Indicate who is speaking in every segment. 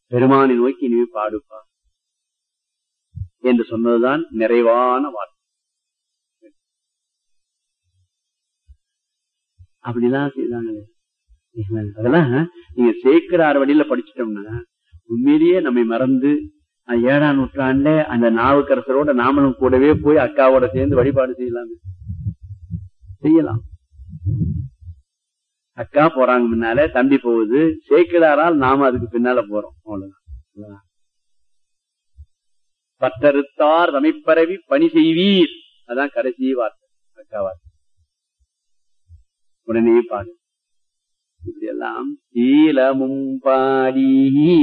Speaker 1: பெருமானை நோக்கி நீ பாடுப்பா என்று சொன்னதுதான் நிறைவான வார்த்தை அப்படிதான் செய்தாங்களே அதெல்லாம் நீங்க சேர்க்கிறார் வழியில படிச்சிட்டோம்னா உண்மையிலேயே நம்மை மறந்து அஹ், ஏழாம் நூற்றாண்டுல அந்த நாவுக்கரசரோட நாமளும் கூடவே போய் அக்காவோட சேர்ந்து வழிபாடு செய்யலாம் செய்யலாம் அக்கா போறாங்க முன்னால தம்பி போகுது சேக்கிடாரால் நாம அதுக்கு பின்னால போறோம் அவ்வளவுதான் பத்தறுத்தார் தமைப்பரவி பணி செய்வீர் அதான் கடைசி வார்த்தை அக்கா வார்த்தை உடனே பாடு இப்படி எல்லாம் சீலமும் பாடி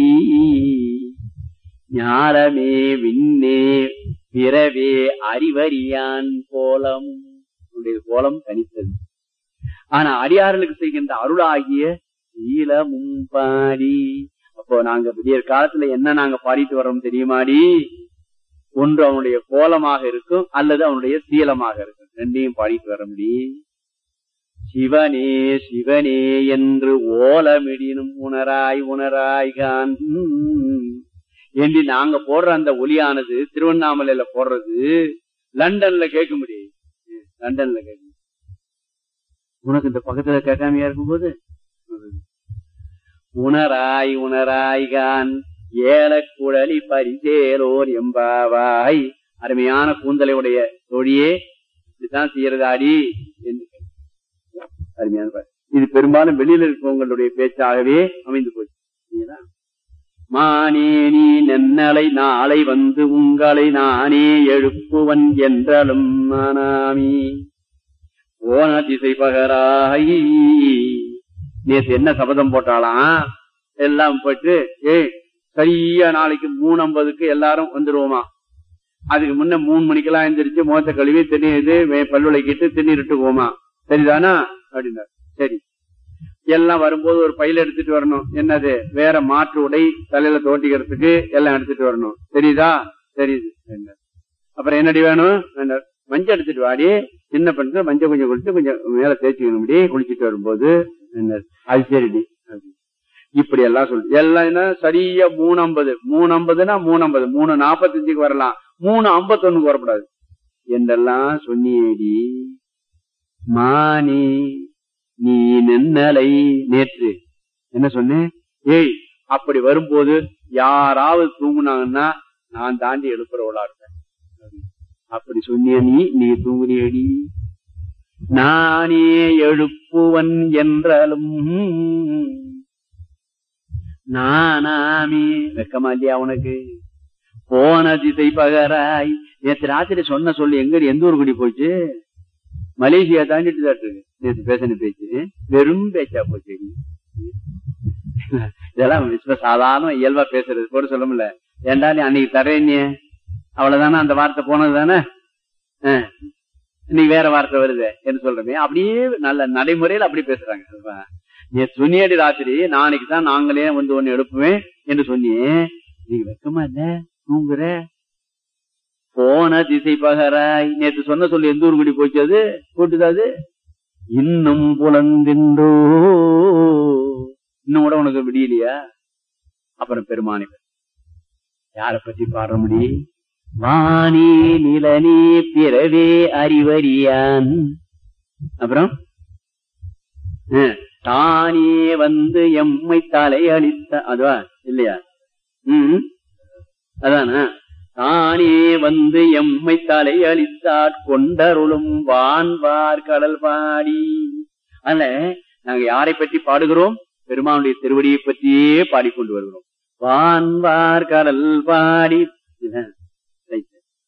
Speaker 1: ஞாலமே விண்ணே பிறவே அறிவறியான் கோலம் உன்னுடைய கோலம் தனித்தது ஆனா அடியார்களுக்கு செய்கின்ற அருளாகிய சீலமும் பாடி அப்போ நாங்க விடியற் காலத்துல என்ன நாங்க பாடிட்டு வர்றோம் தெரியுமாடி ஒன்று அவனுடைய கோலமாக இருக்கும் அல்லது அவனுடைய சீலமாக இருக்கும் ரெண்டையும் பாடிட்டு வர முடியும் சிவனே சிவனே என்று ஓலமிடினும் உணராய் உணராய் கான் என்று நாங்க போடுற அந்த ஒலியானது திருவண்ணாமலையில போடுறது லண்டன்ல கேட்க முடியும் லண்டன்ல கேட்க முடியும். உனக்கு இந்த பக்கத்துல கேட்காமையா இருக்கும்போது உணராய் உணராய்கான் ஏலக்குழலி பரிசேலோர் எம்பாவாய் அருமையான கூந்தலை உடைய தொழியே இதுதான் செய்யறதாடி என்று கேட்டார். அருமையான பாட்டு. இது பெரும்பாலும் வெளியில இருக்கவங்களுடைய பேச்சாகவே அமைந்து போச்சு சரிங்களா? மானே நீ நன்னலை நாளை வந்து உங்களை நானே எழுப்புவன் என்றலும் மானாமி ஓன திசை பகராய் நேத்து என்ன சபதம் போட்டாலாம் எல்லாம் போட்டு ஏய் சரியா நாளைக்கு மூணு ஐம்பதுக்கு எல்லாரும் வந்துருவோமா அதுக்கு முன்ன மூணு மணிக்கெல்லாம் எந்திரிச்சு முகத்தை கழுவி தண்ணி இது வே- பல்லுளைக்கிட்டு திண்ணிட்டு போமா சரிதானா அப்படின்னாரு சரி எல்லாம் வரும்போது ஒரு பையில எடுத்துட்டு வரணும் என்னது வேற மாற்று உடை தலையில தோட்டிக்கிறதுக்கு எல்லாம் எடுத்துட்டு வரணும் தெரியுதா தெரியுது என்றார். அப்புறம் என்னடி வேணும் என்றார். மஞ்சள் எடுத்துட்டு வாடி சின்ன பெண்ணு மஞ்சள் கொஞ்சம் குளிச்சு கொஞ்சம் மேல தேய்ச்சிக்கணும் முடி குளிச்சிட்டு வரும்போது என்றார். அது சரிடி அப்படி. இப்படி எல்லாம் சொல்லு எல்லாம் என்ன சரியா மூணு ஐம்பது மூணு ஐம்பதுன்னா மூணு ஐம்பது மூணு நாப்பத்தஞ்சுக்கு வரலாம் மூணு ஐம்பத்தொன்னுக்கு வரக்கூடாது என்றெல்லாம் சொன்னியேடி மானி நீ நென்னலை நேற்று என்ன சொன்னேன் ஏய் அப்படி வரும்போது யாராவது தூங்குனாங்கன்னா நான் தாண்டி எழுப்புறவளா இருப்பேன் அப்படி சொன்னிய நீ நீ தூங்குறியடி நானே எழுப்புவன் என்றாலும் நானாமே வெக்கமா இல்லையா உனக்கு போன திசை பகராய் நேற்று ராத்திரி சொன்ன சொல்லி எங்க எந்த ஊர் குடி போச்சு மலேசியா தாண்டிட்டு தான் இருக்கு நேற்று பேசின பேச்சு வெறும் பேச்சா போச்சு இதெல்லாம் விஸ்வ சாதாரண இயல்பா பேசுறது கூட சொல்ல முடியல ஏண்டா நீ அன்னைக்கு தரேன்னு அவ்வளவுதானே அந்த வார்த்தை போனது தானே இன்னைக்கு வேற வார்த்தை வருது என்று சொல்றமே அப்படியே நல்ல நடைமுறையில அப்படி பேசுறாங்க நீ சொன்னியடி ராத்திரி நாளைக்கு தான் நாங்களே வந்து ஒன்னு எழுப்புவேன் என்று சொன்னியே நீங்க வெக்கமா இல்ல தூங்குற போன திசை பகராய் நேற்று சொன்ன சொல்லி எந்த ஊர் குடி போச்சு அது போட்டுதா அது இன்னும் புலந்தின்றோ இன்னும் கூட உனக்கு விடியலையா அப்புறம் பெருமானி யார பத்தி பாடுற முடி வானே நிலனே பிறவே அறிவறியான் அப்புறம் அஹ், தானே வந்து எம்மை தலையளித்த அதுவா இல்லையா ம் அதானா தானே வந்து எம்மை தலையளித்தாற் கொண்டருளும் வான்வார் கடல் பாடி அதனால நாங்க யாரை பற்றி பாடுகிறோம் பெருமானுடைய திருவடியை பற்றியே பாடிக்கொண்டு வருகிறோம் வான்வார் கடல் பாடி இதுதான் right.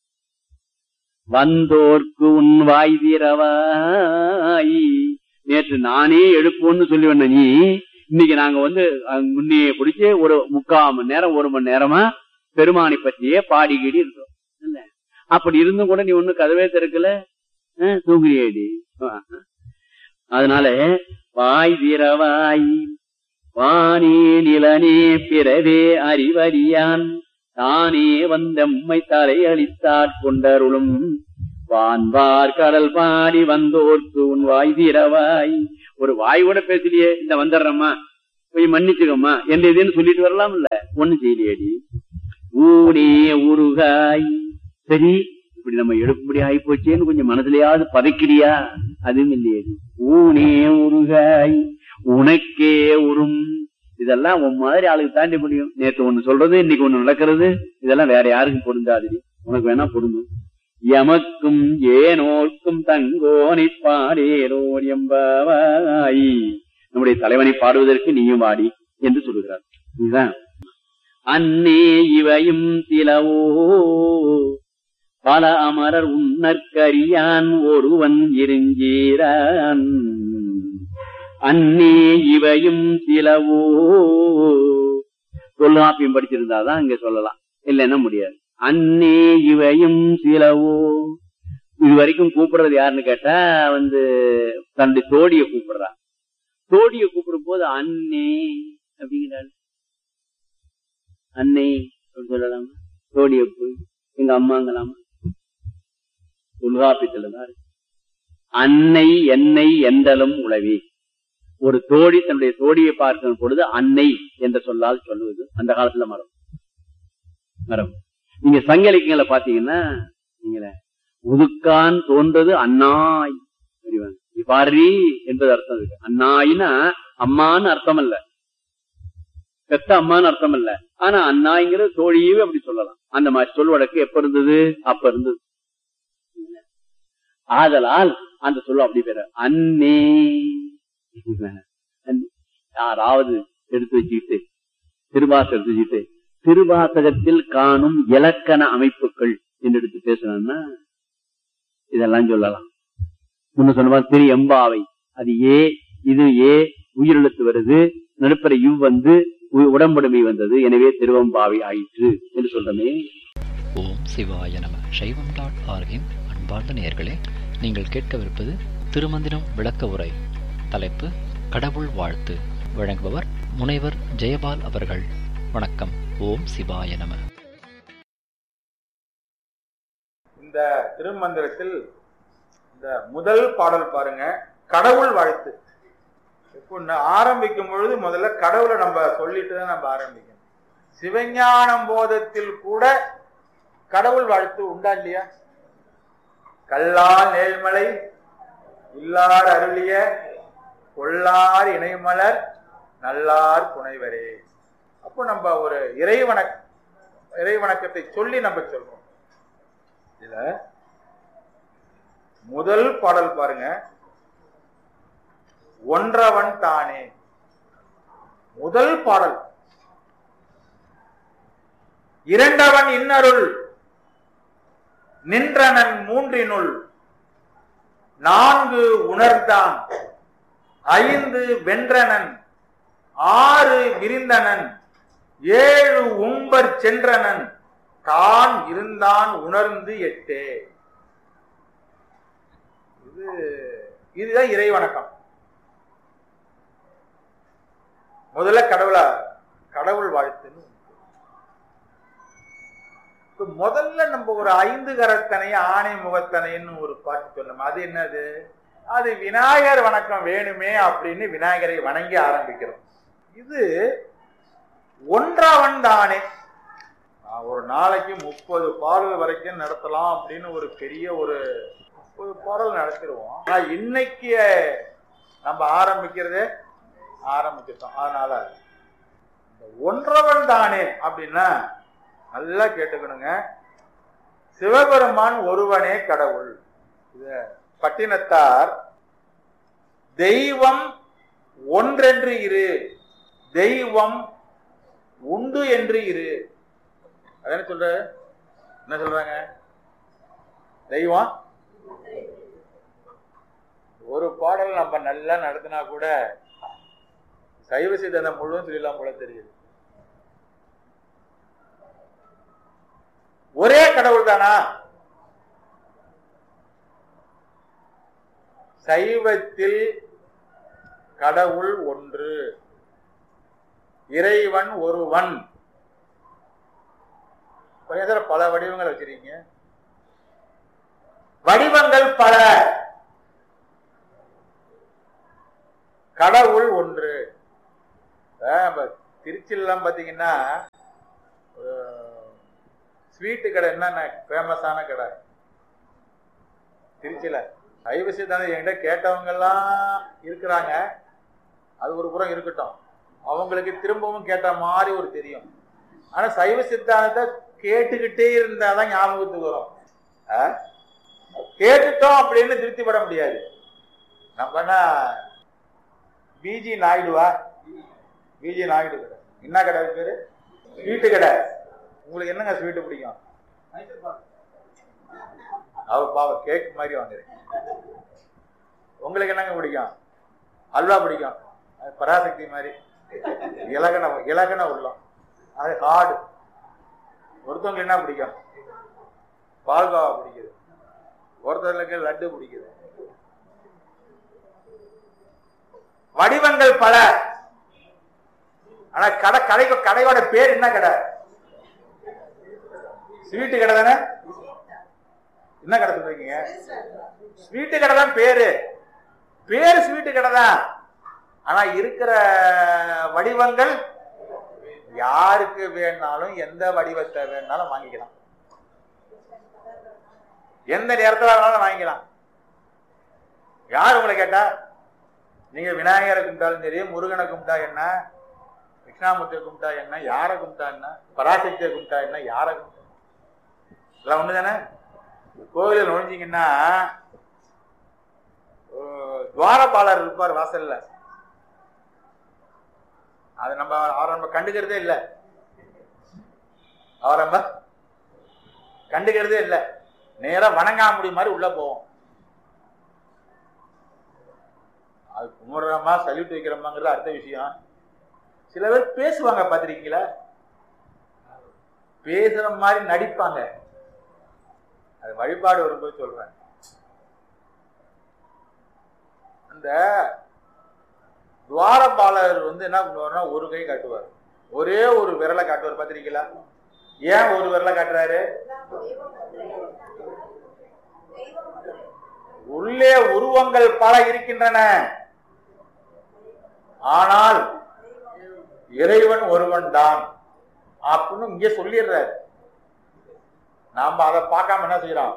Speaker 1: வந்தோர்க்கு உன் வாய் வீரவாய் நேற்று நானே எழுப்புன்னு சொல்லி வந்த நீ இன்னைக்கு நாங்க வந்து அஹ், முன்னையே பிடிச்சு ஒரு முக்கால் மணி நேரம் ஒரு மணி நேரமா பெருமானை பற்றியே பாடிக்கிடி இருக்கோம் இல்ல அப்படி இருந்தும் கூட நீ ஒண்ணு கதவே திறக்கல அஹ், தூங்குறியேடி அதனால வாய் வீரவாய் வானே நிலனே பிறவே அறிவறியான் தானே வந்தம்மை தலையளித்தாற் கொண்டருளும் வான்வார் கடல் பாடி வந்தோர்க்கு உன் வாய் வீரவாய் ஒரு வாய் கூட பேசலையே இந்த வந்துடுறம்மா போய் மன்னிச்சுக்கம்மா என்று இதுன்னு சொல்லிட்டு வரலாம் இல்ல ஒண்ணு செய்யலையடி ஊனே உருகாய் சரி இப்படி நம்ம எடுக்கும்படி ஆகி போச்சேன்னு கொஞ்சம் மனசுலயாவது பதைக்கிறியா அதுவும் இல்லையடி ஊனே உருகாய் உனக்கே உரும் இதெல்லாம் உன் மாதிரி ஆளுக்கு தாண்டி முடியும் நேத்து ஒண்ணு சொல்றது இன்னைக்கு ஒண்ணு நடக்கிறது இதெல்லாம் வேற யாருக்கும் பொருந்தாது உனக்கு வேணா பொருந்தும் எமக்கும் ஏனோர்க்கும் தங்கோனை பாடேரோர் எம்பாவாய் நம்முடைய தலைவனை பாடுவதற்கு நீயும் வாடி என்று சொல்லுகிறார் இதுதான் அன்னே இவையும் சிலவோ பல அமரர் உன்னற்கரியான் ஒருவன் இருஞ்சீரான் அன்னே இவையும் சிலவோ தொல்காப்பியம் படிச்சிருந்தாதான் இங்க சொல்லலாம் இல்லைன்னா முடியாது அன்னே இவையும் சிலவோ இது வரைக்கும் கூப்பிடுறது யாருன்னு கேட்டா வந்து தன்னுடைய தோழிய கூப்பிடுறா தோழிய கூப்பிடும் போது அன்னே அப்படிங்கிறாள் அன்னை அப்படின்னு சொல்லலாமா தோழிய போய் எங்க அம்மாங்களாமா தொல்காப்பியத்துல தான் இருக்கு அன்னை என்னை எந்தலும் உளவி ஒரு தோழி தன்னுடைய தோழியை பார்க்கும் பொழுது அன்னை என்ற சொல்லால் சொல்லுவது அந்த காலத்துல மரம் மரம் நீங்க சங்க இலக்கியங்களை பாத்தீங்கன்னா நீங்கள உதுக்கான் தோன்றது அன்னாய் பாரி என்பது அர்த்தம் இருக்கு அன்னாயினா அம்மான்னு அர்த்தம் அல்ல பெத்த அம்மான்னு அர்த்தம் இல்ல ஆனா அண்ணாங்கிற தோழியவே அப்படி சொல்லலாம் அந்த மாதிரி சொல் வழக்கு எப்ப இருந்தது அப்ப இருந்தது ஆதலால் அந்த சொல்ல அப்படி பேர அன்னே யாராவது எடுத்து வச்சுக்கிட்டு திருவாசம் எடுத்து வச்சுக்கிட்டு திருவாசகத்தில் காணும் இலக்கண அமைப்புகள் என்று எடுத்து பேசணும்னா இதெல்லாம் சொல்லலாம் முன்ன சொன்ன திரு எம்பாவை அது ஏ இது ஏ உயிரெழுத்து வருது நடுப்பற இவ் வந்து உடம்புடைமை வந்தது எனவே திருவம்பாவை ஆயிற்று என்று சொல்றமே
Speaker 2: ஓம் சிவாய நம சைவம் டாட் ஆர்கின் அன்பார்ந்த நேயர்களே நீங்கள் கேட்கவிருப்பது திருமந்திரம் விளக்க உரை தலைப்பு கடவுள் வாழ்த்து வழங்குபவர் முனைவர் ஜெயபால் அவர்கள் வணக்கம் ஓம் சிவாய நம
Speaker 3: இந்த திருமந்திரத்தில் இந்த முதல் பாடல் பாருங்க கடவுள் வாழ்த்து இப்போ ஆரம்பிக்கும் பொழுது முதல்ல கடவுளை நம்ம சொல்லிட்டு தான் நம்ம ஆரம்பிக்கணும் சிவஞானம் போதத்தில் கூட கடவுள் வாழ்த்து உண்டா இல்லையா கல்லால் நேர்மலை இல்லார் அருளிய கொள்ளார் இணைமலர் நல்லார் புனைவரே அப்போ நம்ம ஒரு இறைவணக் இறைவணக்கத்தை சொல்லி நம்ம சொல்றோம் இதுல முதல் பாடல் பாருங்க ஒன்றவன் தானே முதல் பாடல் இரண்டவன் இன்னருள் நின்றனன் மூன்றினுள் நான்கு உணர்ந்தான் ஐந்து வென்றனன் ஆறு விரிந்தனன் ஏழு உம்பர் சென்றனன் தான் இருந்தான் உணர்ந்து எட்டே இது இதுதான் இறை வணக்கம் முதல்ல கடவுளா கடவுள் வாழ்த்துன்னு முதல்ல நம்ம ஒரு ஐந்து கரத்தனை ஆணை முகத்தனைன்னு ஒரு பாட்டு சொன்னோம் அது என்னது அது விநாயகர் வணக்கம் வேணுமே அப்படின்னு விநாயகரை வணங்கி ஆரம்பிக்கிறோம் இது ஒன்றாவன் தானே ஒரு நாளைக்கு முப்பது பாடல் வரைக்கும் நடத்தலாம் அப்படின்னு ஒரு பெரிய ஒரு முப்பது பாடல் நடத்திடுவோம் ஆனா இன்னைக்கு நம்ம ஆரம்பிக்கிறதே ஆரம்பிச்சிட்டோம் அதனால இந்த ஒன்றவன் தானே அப்படின்னா நல்லா கேட்டுக்கணுங்க சிவபெருமான் ஒருவனே கடவுள் இத பட்டினத்தார் தெய்வம் ஒன்றென்று இரு தெய்வம் உண்டு என்று இரு அதான சொல்ற என்ன சொல்றாங்க தெய்வம் ஒரு பாடல் நம்ம நல்லா நடத்தினா கூட சைவ சித்தாந்தம் முழுவதும் சொல்லலாம் போல தெரியுது ஒரே கடவுள் தானா சைவத்தில் கடவுள் ஒன்று இறைவன் ஒருவன் கொஞ்சம் பல வடிவங்கள் வச்சிருக்கீங்க வடிவங்கள் பல கடவுள் ஒன்று திருச்சிலாம் பாத்தீங்கன்னா ஸ்வீட்டு கடை என்னென்ன ஃபேமஸான கடை திருச்சியில சைவ சித்தாந்தம் என்கிட்ட கேட்டவங்க எல்லாம் இருக்கிறாங்க அது ஒரு புறம் இருக்கட்டும் அவங்களுக்கு திரும்பவும் கேட்ட மாதிரி ஒரு தெரியும் ஆனா சைவ சித்தாந்தத்தை கேட்டுக்கிட்டே இருந்தாதான் ஞாபகத்துக்கு வரும் ஆ? கேட்டுட்டோம் அப்படின்னு திருப்தி பட முடியாது நம்ம என்ன பிஜி நாயுடுவா பிஜி நாயுடு கடை என்ன கடை அது பேரு ஸ்வீட்டு கடை உங்களுக்கு என்னங்க ஸ்வீட்டு பிடிக்கும் அவர் பாவம் கேக் மாதிரி வாங்குறேன் உங்களுக்கு என்னங்க பிடிக்கும் அல்வா பிடிக்கும் அது பராசக்தி மாதிரி இலகன இலகன உள்ளம் அது ஹார்டு ஒருத்தவங்களுக்கு என்ன பிடிக்கும் பால்கோவா பிடிக்குது ஒருத்தருக்கு லட்டு பிடிக்குது வடிவங்கள் பல ஆனா கடை கடை கடையோட பேர் என்ன கடை ஸ்வீட்டு கடை தானே என்ன கடை சொல்றீங்க ஸ்வீட்டு கடை தான் பேரு பேரு ஸ்வீட்டு கடை தான் ஆனா இருக்கிற வடிவங்கள் யாருக்கு வேணாலும் எந்த வடிவத்தை வேணாலும் வாங்கிக்கலாம் எந்த நேரத்துல வேணாலும் வாங்கிக்கலாம் யார் உங்களை கேட்டா நீங்க விநாயகரை கும்பிட்டாலும் சரி முருகனை கும்பிட்டா என்ன கிருஷ்ணாமூர்த்தியை கும்பிட்டா என்ன யாரை கும்பிட்டா என்ன பராசக்தியை கும்பிட்டா என்ன யாரை கும்பிட்டா எல்லாம் ஒண்ணு தானே கோவிலில் நுழைஞ்சிங்கன்னா அஹ், துவாரபாலர் இருப்பார் வாசல்ல அது நம்ம அவரை நம்ம கண்டுக்கிறதே இல்லை அவரை நம்ம கண்டுக்கிறதே இல்லை நேரா வணங்காமுடி மாதிரி உள்ள போவோம் அது கும்பிடுறோமா சல்யூட் வைக்கிறோமாங்கிறது அடுத்த விஷயம் சில பேர் பேசுவாங்க பார்த்திருக்கீங்களா பேசுற மாதிரி நடிப்பாங்க அது வழிபாடு வரும்போது சொல்றேன் அந்த துவாரபாலர் வந்து என்ன பண்ணுவார்னா ஒரு கை காட்டுவார் ஒரே ஒரு விரலை காட்டுவார் பார்த்திருக்கீங்களா ஏன் ஒரு விரலை காட்டுறாரு உள்ளே உருவங்கள் பல இருக்கின்றன ஆனால் இறைவன் ஒருவன் தான் அப்படின்னு இங்க சொல்லிடுறாரு நாம அதை பார்க்காம என்ன செய்யறோம்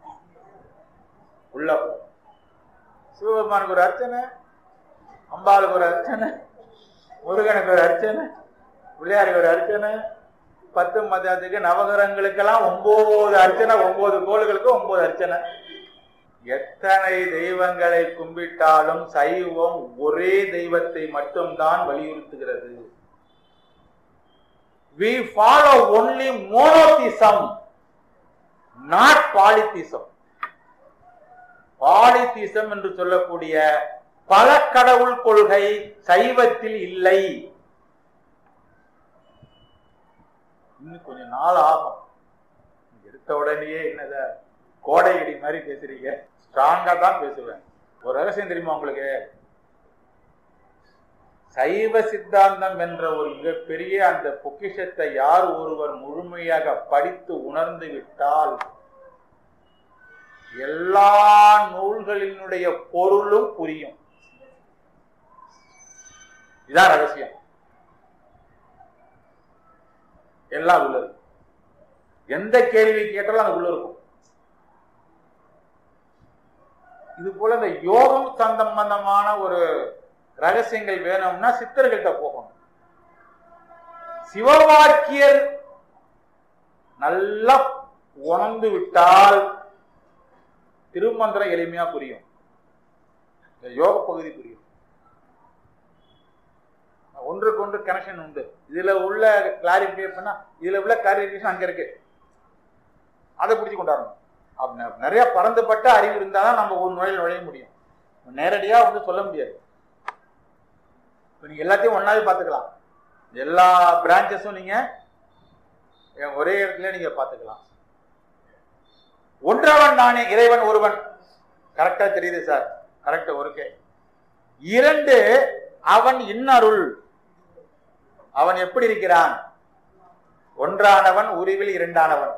Speaker 3: உள்ள போ சிவபெருமானுக்கு ஒரு அர்ச்சனை அம்பாளுக்கு ஒரு அர்ச்சனை முருகனுக்கு ஒரு அர்ச்சனை பிள்ளையாருக்கு ஒரு அர்ச்சனை பத்து மதத்துக்கு நவகிரகங்களுக்கெல்லாம் ஒன்பது அர்ச்சனை ஒன்பது கோள்களுக்கு ஒன்பது அர்ச்சனை எத்தனை தெய்வங்களை கும்பிட்டாலும் சைவம் ஒரே தெய்வத்தை மட்டும்தான் வலியுறுத்துகிறது we follow only monotheism not polytheism பாலித்திசம் என்று சொல்லக்கூடிய பல கடவுள் கொள்கை சைவத்தில் இல்லை இன்னும் கொஞ்சம் நாள் ஆகும் எடுத்த உடனேயே என்னத கோடை இடி மாதிரி பேசுறீங்க ஸ்ட்ராங்கா தான் பேசுவேன் ஒரு ரகசியம் தெரியுமா உங்களுக்கு சைவ சித்தாந்தம் என்ற ஒரு மிகப்பெரிய அந்த பொக்கிஷத்தை யார் ஒருவர் முழுமையாக படித்து உணர்ந்து விட்டால் எல்லா நூல்களினுடைய பொருளும் புரியும் இதான் ரகசியம் எல்லாம் உள்ளது எந்த கேள்வி கேட்டாலும் அது உள்ள இருக்கும் இது போல இந்த யோகம் சம்பந்தமான ஒரு ரகசியங்கள் வேணும்னா சித்தர்கள்ட்ட போகணும் சிவவாக்கியர் நல்லா உணர்ந்து விட்டால் திருமந்திரம் எளிமையா புரியும் இந்த யோக பகுதி புரியும் ஒன்றுக்கு ஒன்று கனெக்ஷன் உண்டு இதுல உள்ள கிளாரிபிகேஷன் இதுல உள்ள கிளாரிபிகேஷன் அங்க இருக்கு அதை பிடிச்சு கொண்டாடணும் அப்ப நெ- நிறைய பறந்துபட்ட அறிவு இருந்தாதான் நம்ம ஒரு நுழையில் நுழைய முடியும் நேரடியா வந்து சொல்ல முடியாது இப்ப நீங்க எல்லாத்தையும் ஒன்னாவே பார்த்துக்கலாம் எல்லா பிரான்ச்சஸும் நீங்க எ- ஒரே இடத்துல நீங்க பார்த்துக்கலாம் ஒன்றவன் நானே இறைவன் ஒருவன் கரெக்டா தெரியுது சார் கரெக்ட் ஒருக்கே இரண்டு அவன் இன்னருள் அவன் எப்படி இருக்கிறான் ஒன்றானவன் உருவில் இரண்டானவன்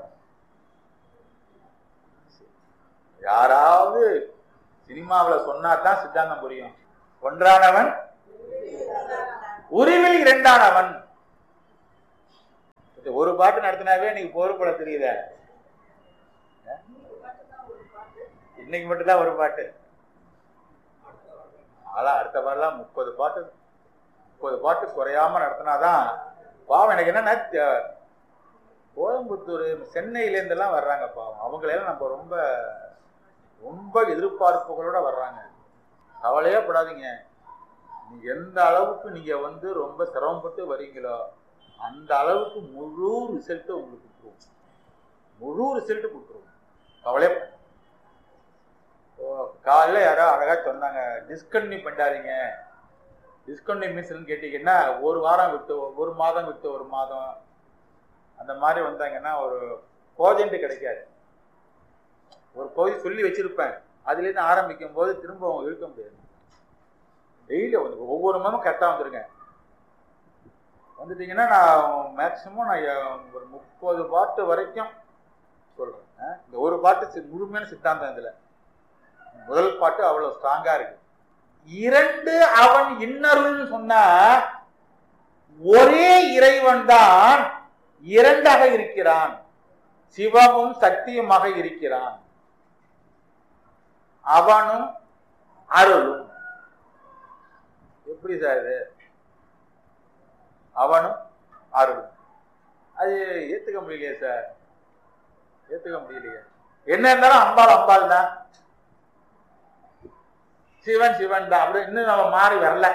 Speaker 3: யாராவது சினிமாவுல சொன்னா தான் சித்தாந்தம் புரியும் ஒன்றானவன் உருவில் இரண்டானவன் இந்த ஒரு பாட்டு நடத்தினாவே நீங்க பொறுப்பட தெரியுத இன்னைக்கு மட்டும்தான் ஒரு பாட்டு அதான் அடுத்த பாடலாம் முப்பது பாட்டு முப்பது பாட்டு குறையாம நடத்தினாதான் பாவம் எனக்கு என்னன்னா த- கோயம்புத்தூர் சென்னையில இருந்தெல்லாம் வர்றாங்க பாவம் அவங்களெல்லாம் நம்ம ரொம்ப ரொம்ப எதிர்பார்ப்புகளோட வர்றாங்க கவலையே படாதீங்க நீங்க எந்த அளவுக்கு நீங்க வந்து ரொம்ப சிரமப்பட்டு வரீங்களோ அந்த அளவுக்கு முழு ரிசல்ட் உங்களுக்கு கொடுத்துருவோம் முழு ரிசல்ட் கொடுத்துருவோம் கவலையே படாதீங்க. ஓ, காலையில யாரோ அழகா சொன்னாங்க டிஸ்கன்டினியூ பண்ணாதீங்க டிஸ்கன்டினியூ மீன்ஸ்னு கேட்டீங்கன்னா ஒரு வாரம் விட்டு ஒரு மாதம் விட்டு ஒரு மாதம் அந்த மாதிரி வந்தாங்கன்னா ஒரு கோஜெண்ட் கிடைக்காது ஒரு பகுதி சொல்லி வச்சிருப்பேன் அதுலேருந்து ஆரம்பிக்கும் போது திரும்ப அவங்க இழுக்க முடியாது டெய்லி வந்து ஒவ்வொரு மாதமும் கரெக்டாக வந்துருங்க வந்துட்டீங்கன்னா நான் மேக்சிமம் நான் எ- ஒரு முப்பது பாட்டு வரைக்கும் சொல்றேன் இந்த ஒரு பாட்டு சி- முழுமையான சித்தாந்தம் இதுல முதல் பாட்டு அவ்வளவு ஸ்ட்ராங்கா இருக்கு இரண்டு அவன் இன்னருள்னு சொன்னா ஒரே இறைவன் தான் இரண்டாக இருக்கிறான் சிவமும் சக்தியுமாக இருக்கிறான் அவனும் அருளும் எப்படி சார் இது அவனும் அருளும் அது ஏத்துக்க முடியலையே சார் ஏத்துக்க முடியலையே என்ன இருந்தாலும் அம்பாள் அம்பாள் தான் சிவன் சிவன் தான் அப்படி இன்னும் நம்ம மாறி வரல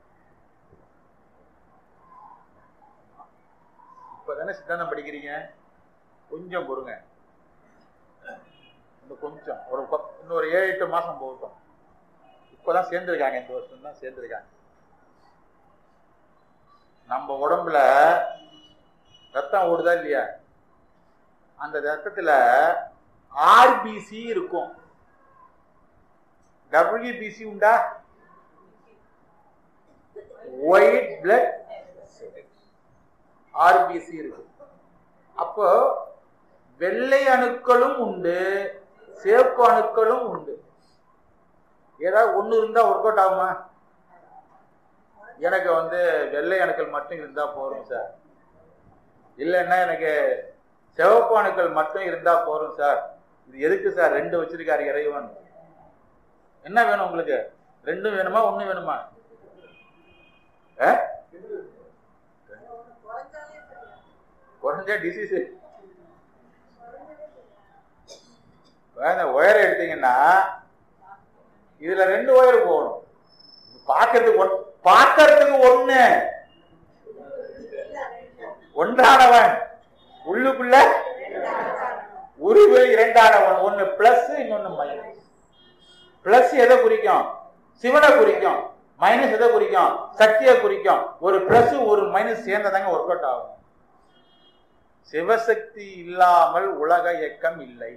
Speaker 3: இப்பதானே சித்தாந்தம் படிக்கிறீங்க கொஞ்சம் பொறுங்க இன்னும் கொஞ்சம் ஒரு பத்- இன்னும் ஒரு ஏழு எட்டு மாசம் போகட்டும் இப்பதான் சேர்ந்திருக்காங்க இந்த வருஷம் தான் சேர்ந்திருக்காங்க நம்ம உடம்புல ரத்தம் ஓடுதா இல்லையா அந்த ரத்தத்துல ஆர்பிசி இருக்கும் டபிள்யூபிசி உண்டா ஒயிட் பிளட் ஆர்பிசி இருக்கு அப்போ வெள்ளை அணுக்களும் உண்டு சிவப்பு அணுக்களும் உண்டு ஏதாவது ஒண்ணு இருந்தா ஒர்க் அவுட் ஆகுமா எனக்கு வந்து வெள்ளை அணுக்கள் மட்டும் இருந்தா போதும் சார் இல்லைன்னா எனக்கு சிவப்பு அணுக்கள் மட்டும் இருந்தா போதும் சார் இது எதுக்கு சார் ரெண்டு வச்சிருக்காரு இறைவன் என்ன வேணும் உங்களுக்கு ரெண்டும் வேணுமா ஒண்ணு வேணுமா ஆ? குறைஞ்ச டிசீஸ் இந்த ஒயரை எடுத்தீங்கன்னா இதுல ரெண்டு ஒயர் போகணும் பார்க்கறதுக்கு ஒன்- பார்க்கறதுக்கு ஒண்ணு ஒன்றானவன் உள்ளுக்குள்ள உருவில் இரண்டானவன் ஒண்ணு பிளஸ் இன்னொன்னு மைனஸ் பிளஸ் எதை குறிக்கும் சிவனை குறிக்கும் மைனஸ் எதை குறிக்கும் சக்தியை குறிக்கும் ஒரு பிளஸ் ஒரு மைனஸ் சேர்ந்ததாங்க ஒர்க் அவுட் ஆகும் சிவசக்தி இல்லாமல் உலக இயக்கம் இல்லை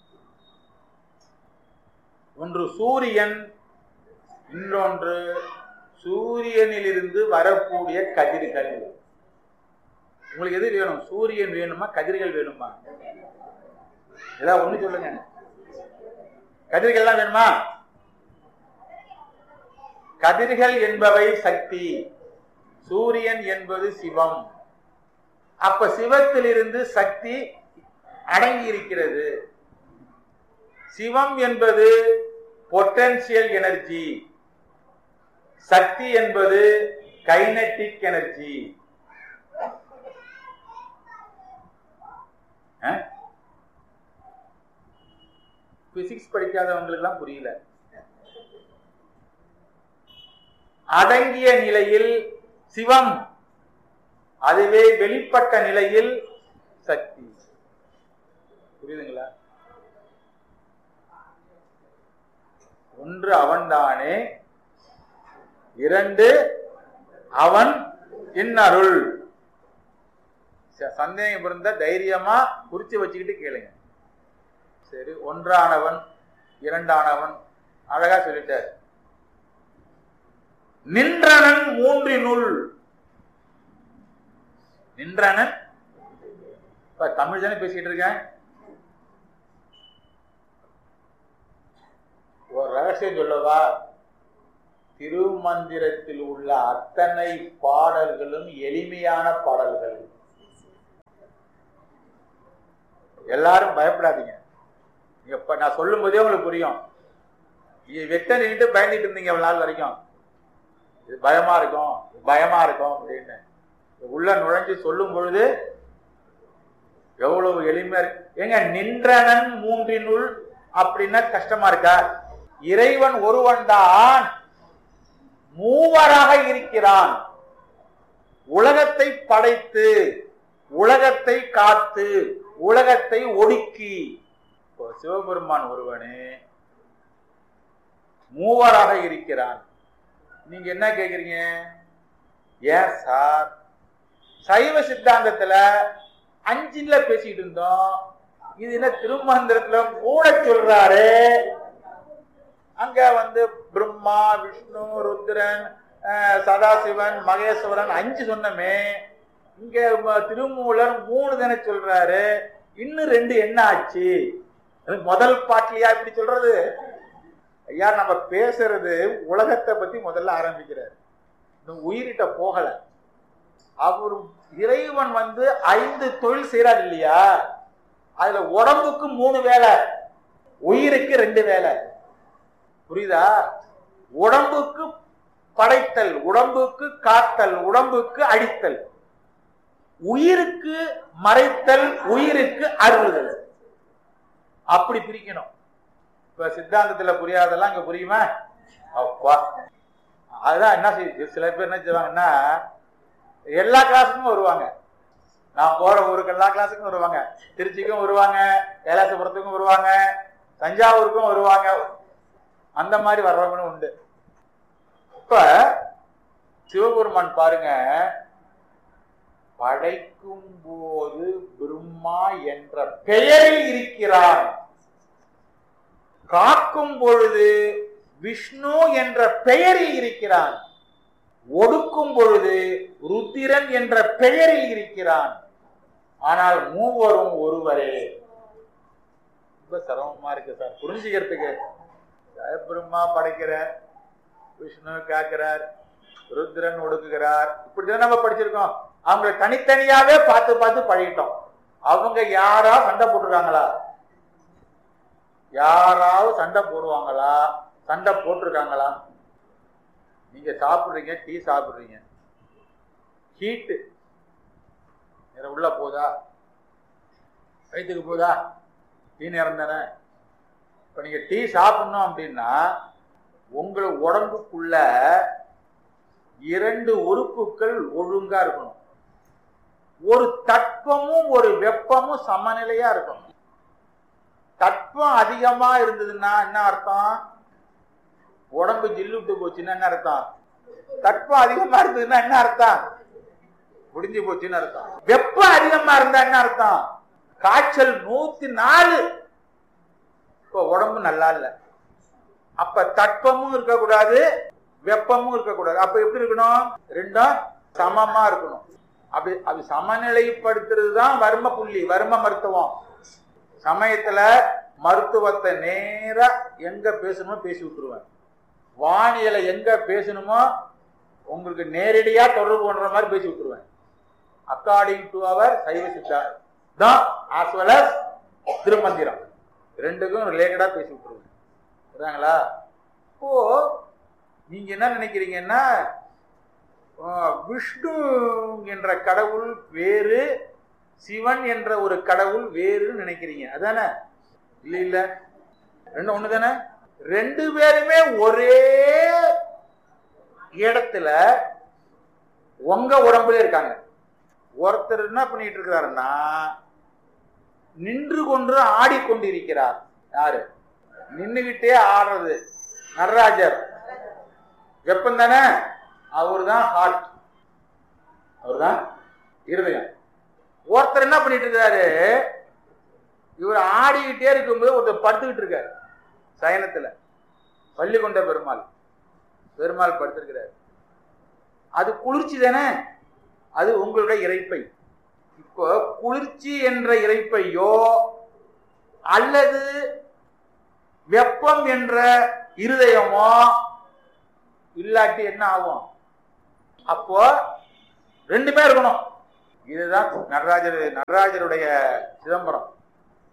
Speaker 3: ஒன்று சூரியன் இன்னொன்று சூரியனிலிருந்து வரக்கூடிய கதிர்கள் உங்களுக்கு எது வேணும் சூரியன் வேணுமா கதிர்கள் வேணுமா ஏதாவது ஒண்ணு சொல்லுங்க கதிர்கள்லாம் வேணுமா கதிர்கள் என்பவை சக்தி சூரியன் என்பது சிவம் அப்ப சிவத்திலிருந்து சக்தி அடங்கி இருக்கிறது சிவம் என்பது பொட்டன்சியல் எனர்ஜி சக்தி என்பது கைனட்டிக் எனர்ஜி பிசிக்ஸ் படிக்காதவங்களுக்கெல்லாம் புரியல அடங்கிய நிலையில் சிவம் அதுவே வெளிப்பட்ட நிலையில் சக்தி புரியுதுங்களா ஒன்று அவன்தானே இரண்டு அவன் இன்னருள் ச- சந்தேகம் இருந்தா தைரியமா குறிச்சு வச்சுக்கிட்டு கேளுங்க சரி ஒன்றானவன் இரண்டானவன் அழகா சொல்லிட்டார் நின்றனன் மூன்றினுள் நின்றனன் இப்ப தமிழ் தானே பேசிக்கிட்டு இருக்கேன் ஒரு ரகசியம் சொல்லவா திருமந்திரத்தில் உள்ள அத்தனை பாடல்களும் எளிமையான பாடல்கள் எல்லாரும் பயப்படாதீங்க நீங்க இப்ப நான் சொல்லும் போதே உங்களுக்கு புரியும் நீங்க வெட்ட நின்றுட்டு பயந்துட்டு இருந்தீங்க எவ்வளவு நாள் வரைக்கும் இது பயமா இருக்கும் இது பயமா இருக்கும் அப்படின்னு உள்ள நுழைஞ்சு சொல்லும் பொழுது எவ்வளவு எளிமையா இருக்கு ஏங்க நின்றனன் மூன்றினுள் அப்படின்னா கஷ்டமா இருக்கா இறைவன் ஒருவன் தான் மூவராக இருக்கிறான் உலகத்தை படைத்து உலகத்தை காத்து உலகத்தை ஒடுக்கி இப்போ சிவபெருமான் ஒருவனே மூவராக இருக்கிறான் நீங்க என்ன கேக்குறீங்க ஏன் சார் சைவ சித்தாந்தத்துல அஞ்சுல பேசிட்டு இருந்தோம் இது என்ன திருமந்திரத்துல மூட சொல்றாரு அங்க வந்து பிரம்மா விஷ்ணு ருத்ரன் அஹ், சதாசிவன் மகேஸ்வரன் அஞ்சு சொன்னமே இங்க ம- திருமூலர் மூணு தானே சொல்றாரு இன்னும் ரெண்டு என்ன ஆச்சு அது முதல் பாட்டிலையா இப்படி சொல்றது ஐயா நம்ம பேசுறது உலகத்தை பத்தி முதல்ல ஆரம்பிக்கிறார் இன்னும் உயிரிட்ட போகல அவர் இறைவன் வந்து ஐந்து தொழில் செய்யறார் இல்லையா அதுல உடம்புக்கு மூணு வேலை உயிருக்கு ரெண்டு வேலை புரியுதா உடம்புக்கு படைத்தல் உடம்புக்கு காத்தல் உடம்புக்கு அடித்தல் உயிருக்கு மறைத்தல் உயிருக்கு அருளுதல் அப்படி பிரிக்கணும் இப்ப சித்தாந்தத்துல புரியாதெல்லாம் இங்க புரியுமா அப்பா அதுதான் என்ன செய்யுது சில பேர் என்ன செய்வாங்கன்னா எல்லா கிளாஸுக்கும் வருவாங்க நான் போற ஊருக்கு எல்லா கிளாஸுக்கும் வருவாங்க திருச்சிக்கும் வருவாங்க கைலாசபுரத்துக்கும் வருவாங்க தஞ்சாவூருக்கும் வருவாங்க அந்த மாதிரி வர்றவங்களும் உண்டு இப்ப சிவபெருமான் பாருங்க படைக்கும் போது பிரம்மா என்ற பெயரில் இருக்கிறான் காக்கும் பொழுது விஷ்ணு என்ற பெயரில் இருக்கிறான் ஒடுக்கும் பொழுது ருத்திரன் என்ற பெயரில் இருக்கிறான் ஆனால் மூவரும் ஒருவரே ரொம்ப சிரமமா இருக்கு சார் புரிஞ்சுக்கிறதுக்கு ஜெயபிரம்மா படைக்கிறார் விஷ்ணு காக்கிறார் ருத்ரன் ஒடுக்குகிறார் இப்படிதான் நம்ம படிச்சிருக்கோம் அவங்களை தனித்தனியாவே பார்த்து பார்த்து பழகிட்டோம் அவங்க யாரா சண்டை போட்டிருக்காங்களா யாராவது சண்டை போடுவாங்களா சண்டை போட்டிருக்காங்களா நீங்க சாப்பிடுறீங்க டீ சாப்பிடுறீங்க ஹீட்டு நேரம் உள்ள போதா வயிற்றுக்கு போதா டீ நேரம் தானே இப்ப நீங்க டீ சாப்பிடணும் அப்படின்னா உங்களை உடம்புக்குள்ள இரண்டு உறுப்புகள் ஒழுங்கா இருக்கணும் ஒரு தட்பமும் ஒரு வெப்பமும் சமநிலையா இருக்கணும் தட்பம் அதிகமா இருந்ததுன்னா என்ன அர்த்தம் உடம்பு ஜில்லு விட்டு போச்சுன்னா என்ன அர்த்தம் தட்பம் அதிகமா இருந்ததுன்னா என்ன அர்த்தம் முடிஞ்சு போச்சுன்னு அர்த்தம் வெப்பம் அதிகமா இருந்தா என்ன அர்த்தம் காய்ச்சல் நூத்தி நாலு இப்போ உடம்பு நல்லா இல்ல அப்ப தட்பமும் இருக்கக்கூடாது வெப்பமும் இருக்கக்கூடாது அப்ப எப்படி இருக்கணும் ரெண்டும் சமமா இருக்கணும் அப்படி அது சமநிலைப்படுத்துறது தான் வர்ம புள்ளி வர்ம மருத்துவம் சமயத்துல மருத்துவத்தை நேரா எங்க பேசணுமோ பேசி விட்டுருவேன் வானியலை எங்க பேசணுமோ உங்களுக்கு நேரடியா தொடர்பு பண்ற மாதிரி பேசி விட்டுருவேன் அக்கார்டிங் டு அவர் சைவ சித்தா தான் ஆஸ் வெல் அஸ் திருமந்திரம் ரெண்டுக்கும் ரிலேட்டடா பேசி விட்டுருவேன் புரியுதாங்களா இப்போ நீங்க என்ன நினைக்கிறீங்கன்னா ஆஹ், விஷ்ணு என்ற கடவுள் வேறு சிவன் என்ற ஒரு கடவுள் வேறுன்னு நினைக்கிறீங்க அதானே இல்ல இல்ல ரெண்டு ஒண்ணு தானே ரெண்டு பேருமே ஒரே இடத்துல உங்க உடம்புல இருக்காங்க ஒருத்தர் என்ன பண்ணிட்டு இருக்கிறாருன்னா நின்று கொண்டு ஆடிக்கொண்டிருக்கிறார் யாரு நின்னுகிட்டே ஆடுறது நடராஜர் வெப்பம் தானே அவர் தான் ஹார்ட் அவர் தான் இருதயம் ஒருத்தர் என்ன பண்ணிட்டு இருக்காரு இவர் ஆடிக்கிட்டே இருக்கும்போது ஒருத்தர் படுத்துக்கிட்டு இருக்காரு சயனத்துல பள்ளி கொண்ட பெருமாள் பெருமாள் படுத்திருக்கிறார் அது குளிர்ச்சி தானே அது உங்களுடைய இறைப்பை இப்போ குளிர்ச்சி என்ற இறைப்பையோ அல்லது வெப்பம் என்ற இருதயமோ இல்லாட்டி என்ன ஆகும் அப்போ ரெண்டுமே இருக்கணும் இதுதான் நடராஜர் நடராஜருடைய சிதம்பரம்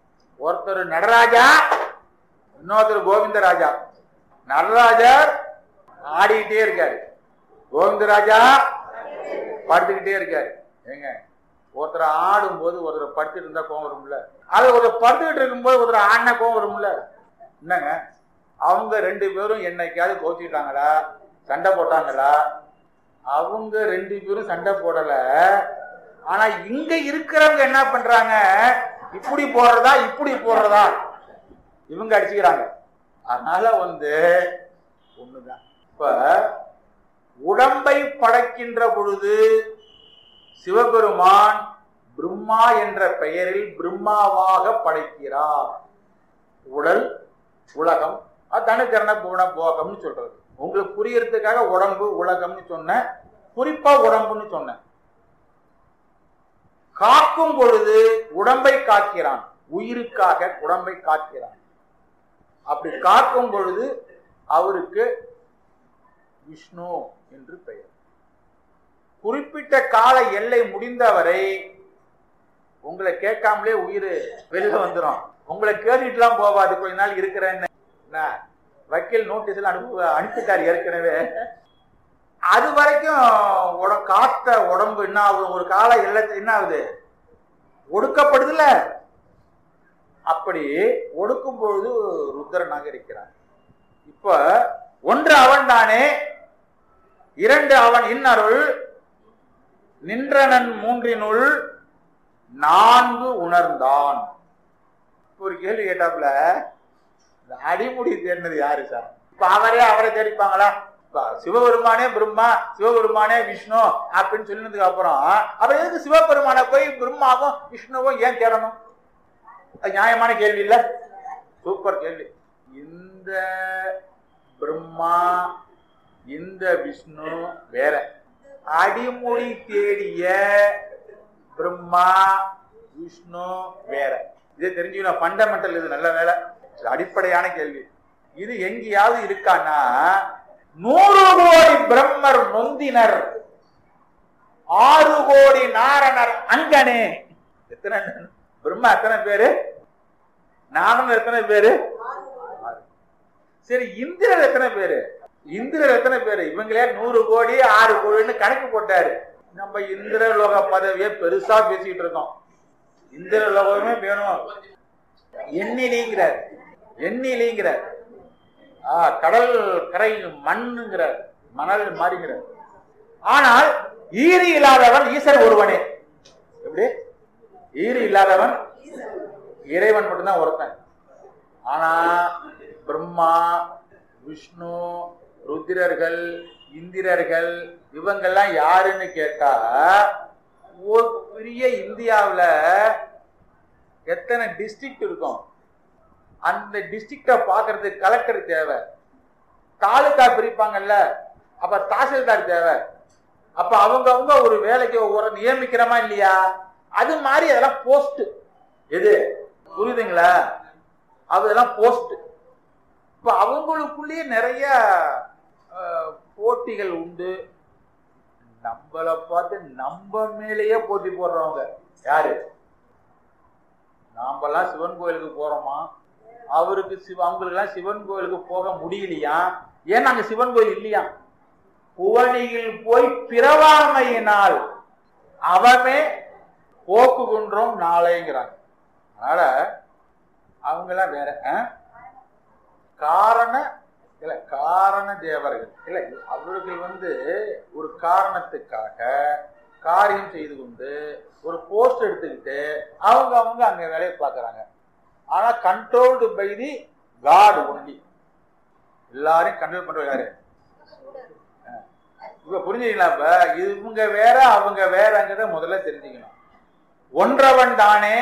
Speaker 3: ஒருத்தர் நடராஜா இன்னொருத்தர் கோவிந்தராஜா நடராஜர் ஆடிக்கிட்டே இருக்காரு கோவிந்தராஜா படுத்துக்கிட்டே இருக்காரு ஏங்க ஒருத்தர் ஆடும்போது ஒருத்தர் படுத்துட்டு இருந்தா கோவம் வரும்ல அது ஒருத்தர் படுத்துக்கிட்டு இருக்கும்போது ஒருத்தர் ஆடினா கோவம் வரும்ல என்னங்க அவங்க ரெண்டு பேரும் என்னைக்காவது கோச்சிக்கிட்டாங்களா சண்டை போட்டாங்களா அவங்க ரெண்டு பேரும் சண்டை போடல ஆனா இங்க இருக்கிறவங்க என்ன பண்றாங்க இப்படி போடுறதா இப்படி போடுறதா இவங்க அடிச்சுக்கிறாங்க அதனால வந்து ஒண்ணுதான் இப்ப உடம்பை படைக்கின்ற பொழுது சிவபெருமான் பிரம்மா என்ற பெயரில் பிரம்மாவாக படைக்கிறார் உடல் உலகம் அது தனுக்கரண குண போகம்னு சொல்றது உங்களுக்கு புரியறதுக்காக உடம்பு உலகம்னு சொன்னேன் குறிப்பா உடம்புன்னு சொன்னேன் காக்கும் பொழுது உடம்பை காக்கிறான் உயிருக்காக உடம்பை காக்கிறான் அப்படி காக்கும் பொழுது அவருக்கு விஷ்ணு என்று பெயர் குறிப்பிட்ட கால எல்லை முடிந்தவரை உங்களை கேட்காமலே உயிர் வெளில வந்துடும் உங்களை கேட்டுட்டுலாம் போவாது கொஞ்ச நாள் இருக்கிறேன்னு என்ன, வக்கீல் நோட்டீஸ் எல்லாம் அனுப்பு அனுப்பிட்டார் ஏற்கனவே அது வரைக்கும் உட காத்த உடம்பு என்ன ஆகுது ஒரு கால எல்லை என்ன ஆகுது ஒடுக்கப்படுதுல அப்படி ஒடுக்கும் பொழுது ருத்ரனாக இருக்கிறான் இப்ப ஒன்று அவன் தானே இரண்டு அவன் இன்னருள் நின்றனன் மூன்றினுள் நான்கு உணர்ந்தான் ஒரு கேள்வி கேட்டாப்ல இந்த அடிமுடி தேடினது யாரு சார் இப்ப அவரே அவரை தேடிப்பாங்களா இப்ப சிவபெருமானே பிரம்மா சிவபெருமானே விஷ்ணு அப்படின்னு சொன்னதுக்கு அப்புறம் அவர் எதுக்கு சிவபெருமானை போய் பிரம்மாவும் விஷ்ணுவும் ஏன் தேடணும் அது நியாயமான கேள்வி இல்ல சூப்பர் கேள்வி இந்த பிரம்மா இந்த விஷ்ணு வேற அடிமொழி தேடிய பிரம்மா விஷ்ணு வேற இதை தெரிஞ்சுக்கணும் ஃபண்டமெண்டல் இது நல்ல வேலை இது அடிப்படையான கேள்வி இது எங்கேயாவது இருக்கான்னா நூறு கோடி பிரம்மர் நொந்தினர் ஆறு கோடி நாரணர் அங்கனே எத்தனை பிரம்மா எத்தனை பேரு நாரணர் எத்தனை பேரு ஆறு. சரி இந்திரர் எத்தனை பேரு இந்திரர் எத்தனை பேரு இவங்களே நூறு கோடி ஆறு கோடின்னு கணக்கு போட்டாரு நம்ம இந்திரலோக பதவியை பெருசா பேசிட்டு இருக்கோம் இந்திரலோகமே வேணும் எண்ணிலிங்கிறார் எண்ணிலிங்கிறார் ஆ, கடல் கரை மண்ணுங்கிறார் மணல் மாறிங்கிறார் ஆனால் ஈரி இல்லாதவன் ஈசன் ஒருவனே எப்படி ஈரி இல்லாதவன் இறைவன் மட்டும்தான் ஒருத்தன் ஆனா பிரம்மா விஷ்ணு ருத்திரர்கள் இந்திரர்கள் இவங்கெல்லாம் யாருன்னு கேட்டா ஒரு பெரிய இந்தியாவுல எத்தனை டிஸ்ட்ரிக்ட் இருக்கும் அந்த டிஸ்ட்ரிக்ட பாக்குறதுக்கு கலெக்டர் தேவை தாலுகா பிரிப்பாங்கல்ல அப்ப தாசில்தார் தேவை அப்ப அவங்க அவங்க ஒரு வேலைக்கு ஒரு நியமிக்கிறோமா இல்லையா அது மாதிரி அதெல்லாம் போஸ்ட் எது புரியுதுங்களா அதெல்லாம் போஸ்ட் இப்ப அவங்களுக்குள்ளேயே நிறைய அஹ், போட்டிகள் உண்டு நம்மள பார்த்து நம்ம மேலேயே போட்டி போடுறவங்க யாரு நாமெல்லாம் சிவன் கோயிலுக்கு போறோமா அவருக்கு சிவ அவங்களுக்கெல்லாம் சிவன் கோயிலுக்கு போக முடியலையா ஏன் அங்க சிவன் கோயில் இல்லையா புவனியில் போய் பிறவாமையினால் அவமே போக்குகின்றோம் நாளைங்கிறாங்க அதனால அவங்கெல்லாம் வேற ஆ? காரண இல்ல காரண தேவர்கள் இல்ல அவர்கள் வந்து ஒரு காரணத்துக்காக காரியம் செய்து கொண்டு ஒரு போஸ்ட் எடுத்துக்கிட்டு அவங்க அவங்க அங்க வேலையை பார்க்கறாங்க ஆனா controlled by the God only எல்லாரையும் கண்ட்ரோல் பண்றது யாரு ஆ. இப்ப புரிஞ்சுக்கலாம் இப்ப இவங்க வேற அவங்க வேறங்கிறத முதல்ல தெரிஞ்சுக்கணும் ஒன்றவன் தானே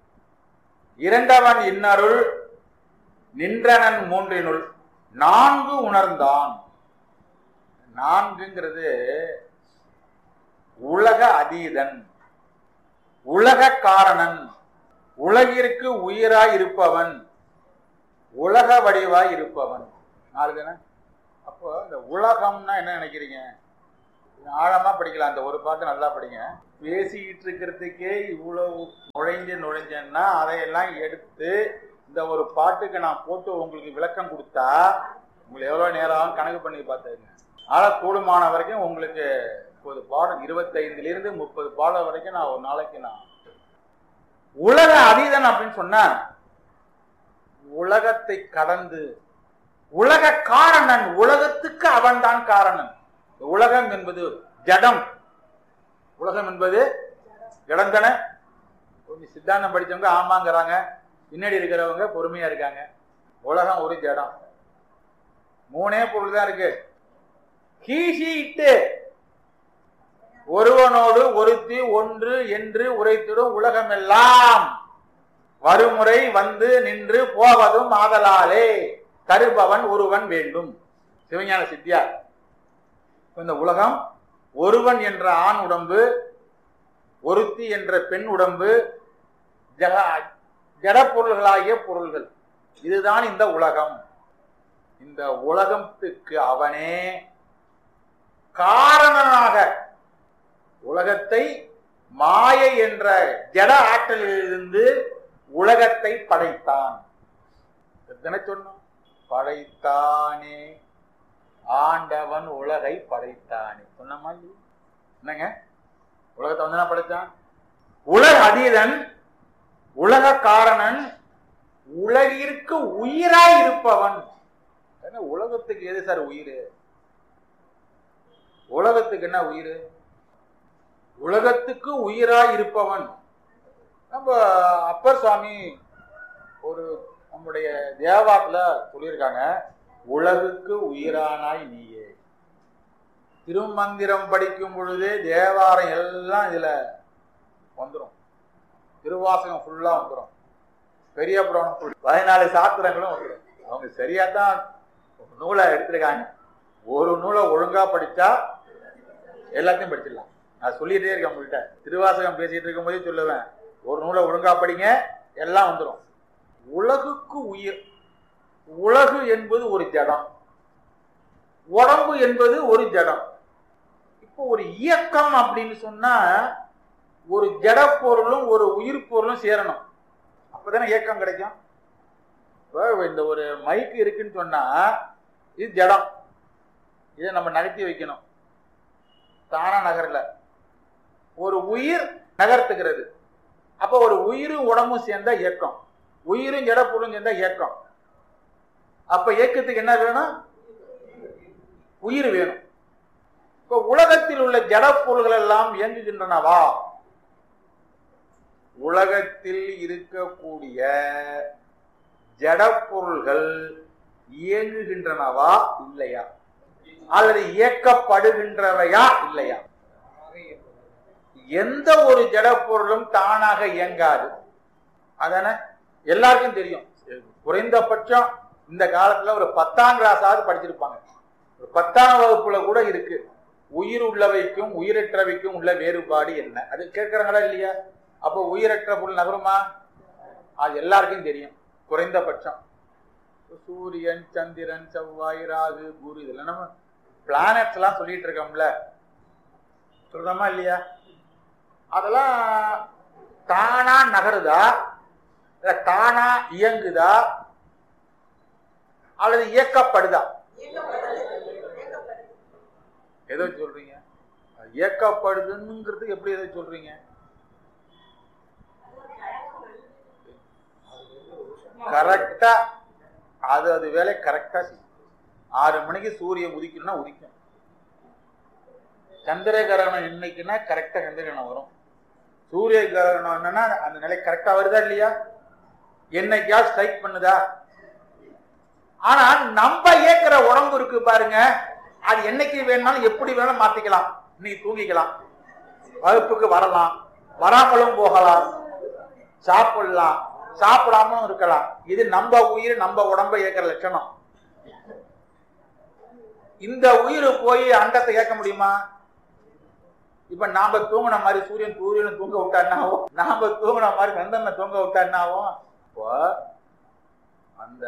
Speaker 3: இரண்டவன் இன்னருள் நின்றனன் மூன்றினுள் நான்கு உணர்ந்தான் நான்குங்கிறது உலக அதீதன் உலக காரணன் உலகிற்கு உயிராய் இருப்பவன் உலக வடிவாய் இருப்பவன் நாலு தானே அப்போ இந்த உலகம்னா என்ன நினைக்கிறீங்க ஆழமா படிக்கலாம் அந்த ஒரு பாட்டு நல்லா படிங்க பேசிக்கிட்டு இருக்கிறதுக்கே இவ்வளவு நுழைஞ்சு நுழைஞ்சேன்னா அதையெல்லாம் எடுத்து இந்த ஒரு பாட்டுக்கு நான் போட்டு உங்களுக்கு விளக்கம் கொடுத்தா உங்களுக்கு எவ்வளவு நேரம் ஆகும் கணக்கு பண்ணி பார்த்துங்க ஆனா கூடுமான வரைக்கும் உங்களுக்கு முப்பது பாடம் இருபத்தைந்துல இருந்து முப்பது பாடம் வரைக்கும் நான் ஒரு நாளைக்கு நான் உலக அதீதன் அப்படின்னு சொன்னா உலகத்தை கடந்து உலக காரணன் உலகத்துக்கு அவன்தான் காரணன் உலகம் என்பது ஜடம் உலகம் என்பது ஜடம் தானே கொஞ்சம் சித்தாந்தம் படிச்சவங்க ஆமாங்கிறாங்க பின்னாடி இருக்கிறவங்க பொறுமையா இருக்காங்க உலகம் ஒரு ஜடம் மூணே பொருள் தான் இருக்கு கீசிட்டு ஒருவனோடு ஒருத்தி ஒன்று என்று உரைத்திடும் உலகமெல்லாம் வருமுறை வந்து நின்று போவதும் ஆதலாலே தருபவன் ஒருவன் வேண்டும் சிவஞான சித்தியார் இந்த உலகம் ஒருவன் என்ற ஆண் உடம்பு ஒருத்தி என்ற பெண் உடம்பு ஜக ஜடப்பொருள்களாகிய பொருள்கள் இதுதான் இந்த உலகம் இந்த உலகத்துக்கு அவனே காரணனாக உலகத்தை மாயை என்ற ஜட ஆற்றலிலிருந்து உலகத்தை படைத்தான் எத்தனை சொன்னோம் படைத்தானே ஆண்டவன் உலகை படைத்தானே சொன்ன மாதிரி என்னங்க உலகத்தை வந்து படைத்தான் உலக அதீதன் உலக காரணன் உலகிற்கு உயிராய் இருப்பவன் ஏன்னா உலகத்துக்கு எது சார் உயிர் உலகத்துக்கு என்ன உயிர் உலகத்துக்கு உயிராய் இருப்பவன் நம்ம அப்பர் சுவாமி ஒரு நம்முடைய தேவாத்துல சொல்லியிருக்காங்க உலகுக்கு உயிரானாய் நீயே திருமந்திரம் படிக்கும் பொழுது தேவாரம் எல்லாம் இதுல வந்துடும் திருவாசகம் ஃபுல்லா வந்துடும் பெரிய புராணம் full. பதினாலு சாத்திரங்களும் வந்துடும் அவங்க சரியா தான் நூலை எடுத்திருக்காங்க ஒரு நூலை ஒழுங்கா படிச்சா எல்லாத்தையும் படிச்சிடலாம் நான் சொல்லிட்டே இருக்கேன் உங்கள்கிட்ட திருவாசகம் பேசிட்டு இருக்கும் போதே சொல்லுவேன் ஒரு நூலை ஒழுங்கா படிங்க எல்லாம் வந்துடும் உலகுக்கு உயிர் உலகு என்பது ஒரு ஜடம் உடம்பு என்பது ஒரு ஜடம் இப்போ ஒரு இயக்கம் அப்படின்னு சொன்னா ஒரு ஜட பொருளும் ஒரு உயிர் பொருளும் சேரணும் அப்பதானே இயக்கம் கிடைக்கும் இப்போ இந்த ஒரு மைக் இருக்குன்னு சொன்னா இது ஜடம் இதை நம்ம நகர்த்தி வைக்கணும் தானா நகரல ஒரு உயிர் நகர்த்துகிறது அப்போ ஒரு உயிரும் உடம்பும் சேர்ந்தா இயக்கம் உயிரும் ஜட பொருளும் சேர்ந்தா இயக்கம் அப்ப இயக்கத்துக்கு என்ன வேணும் உயிர் வேணும் இப்ப உலகத்தில் உள்ள ஜட பொருள்கள் எல்லாம் இயங்குகின்றனவா உலகத்தில் இருக்கக்கூடிய ஜட பொருள்கள் இயங்குகின்றனவா இல்லையா அல்லது இயக்கப்படுகின்றவையா இல்லையா எந்த ஒரு ஜட பொருளும் தானாக இயங்காது அதான எல்லாருக்கும் தெரியும் குறைந்தபட்சம் இந்த காலத்துல ஒரு பத்தாம் கிளாஸாவது படிச்சிருப்பாங்க ஒரு பத்தாம் வகுப்புல கூட இருக்கு உயிர் உள்ளவைக்கும் உயிரற்றவைக்கும் உள்ள வேறுபாடு என்ன அது கேட்கறாங்களா இல்லையா அப்போ உயிரற்ற பொருள் நகருமா அது எல்லாருக்கும் தெரியும் குறைந்தபட்சம் சூரியன் சந்திரன் செவ்வாய் ராகு குரு இதெல்லாம் நம்ம பிளானட்ஸ் எல்லாம் சொல்லிட்டு இருக்கோம்ல சொல்றோமா இல்லையா அதெல்லாம் தானா நகருதா இல்ல தானா இயங்குதா அல்லது இயக்கப்படுதா எதோ சொல்றீங்க இயக்கப்படுதுங்கிறது எப்படி எதை சொல்றீங்க கரெக்டா அது அது வேலை கரெக்டா செய்யும் ஆறு மணிக்கு சூரியன் உதிக்கணும்னா உதிக்கும் சந்திர கிரகணம் இன்னைக்குன்னா கரெக்டா சந்திர கிரகணம் வரும் சூரிய கிரகணம் என்னன்னா அந்த நிலை கரெக்டா வருதா இல்லையா என்னைக்கா ஸ்ட்ரைக் பண்ணுதா ஆனா நம்ம இயக்குற உடம்பு இருக்கு பாருங்க அது என்னைக்கு வேணாலும் எப்படி வேணாலும் மாத்திக்கலாம் இன்னைக்கு தூங்கிக்கலாம் வகுப்புக்கு வரலாம் வராமலும் போகலாம் சாப்பிடலாம் சாப்பிடாமலும் இருக்கலாம் இது நம்ம உயிர் நம்ம உடம்ப இயக்கிற லட்சணம் இந்த உயிர் போய் அண்டத்தை இயக்க முடியுமா இப்ப நாம தூங்கின மாதிரி சூரியன் சூரியனை தூங்க விட்டா என்ன ஆகும் நாம தூங்கின மாதிரி சந்திரனை தூங்க விட்டா என்ன ஆகும் இப்போ அந்த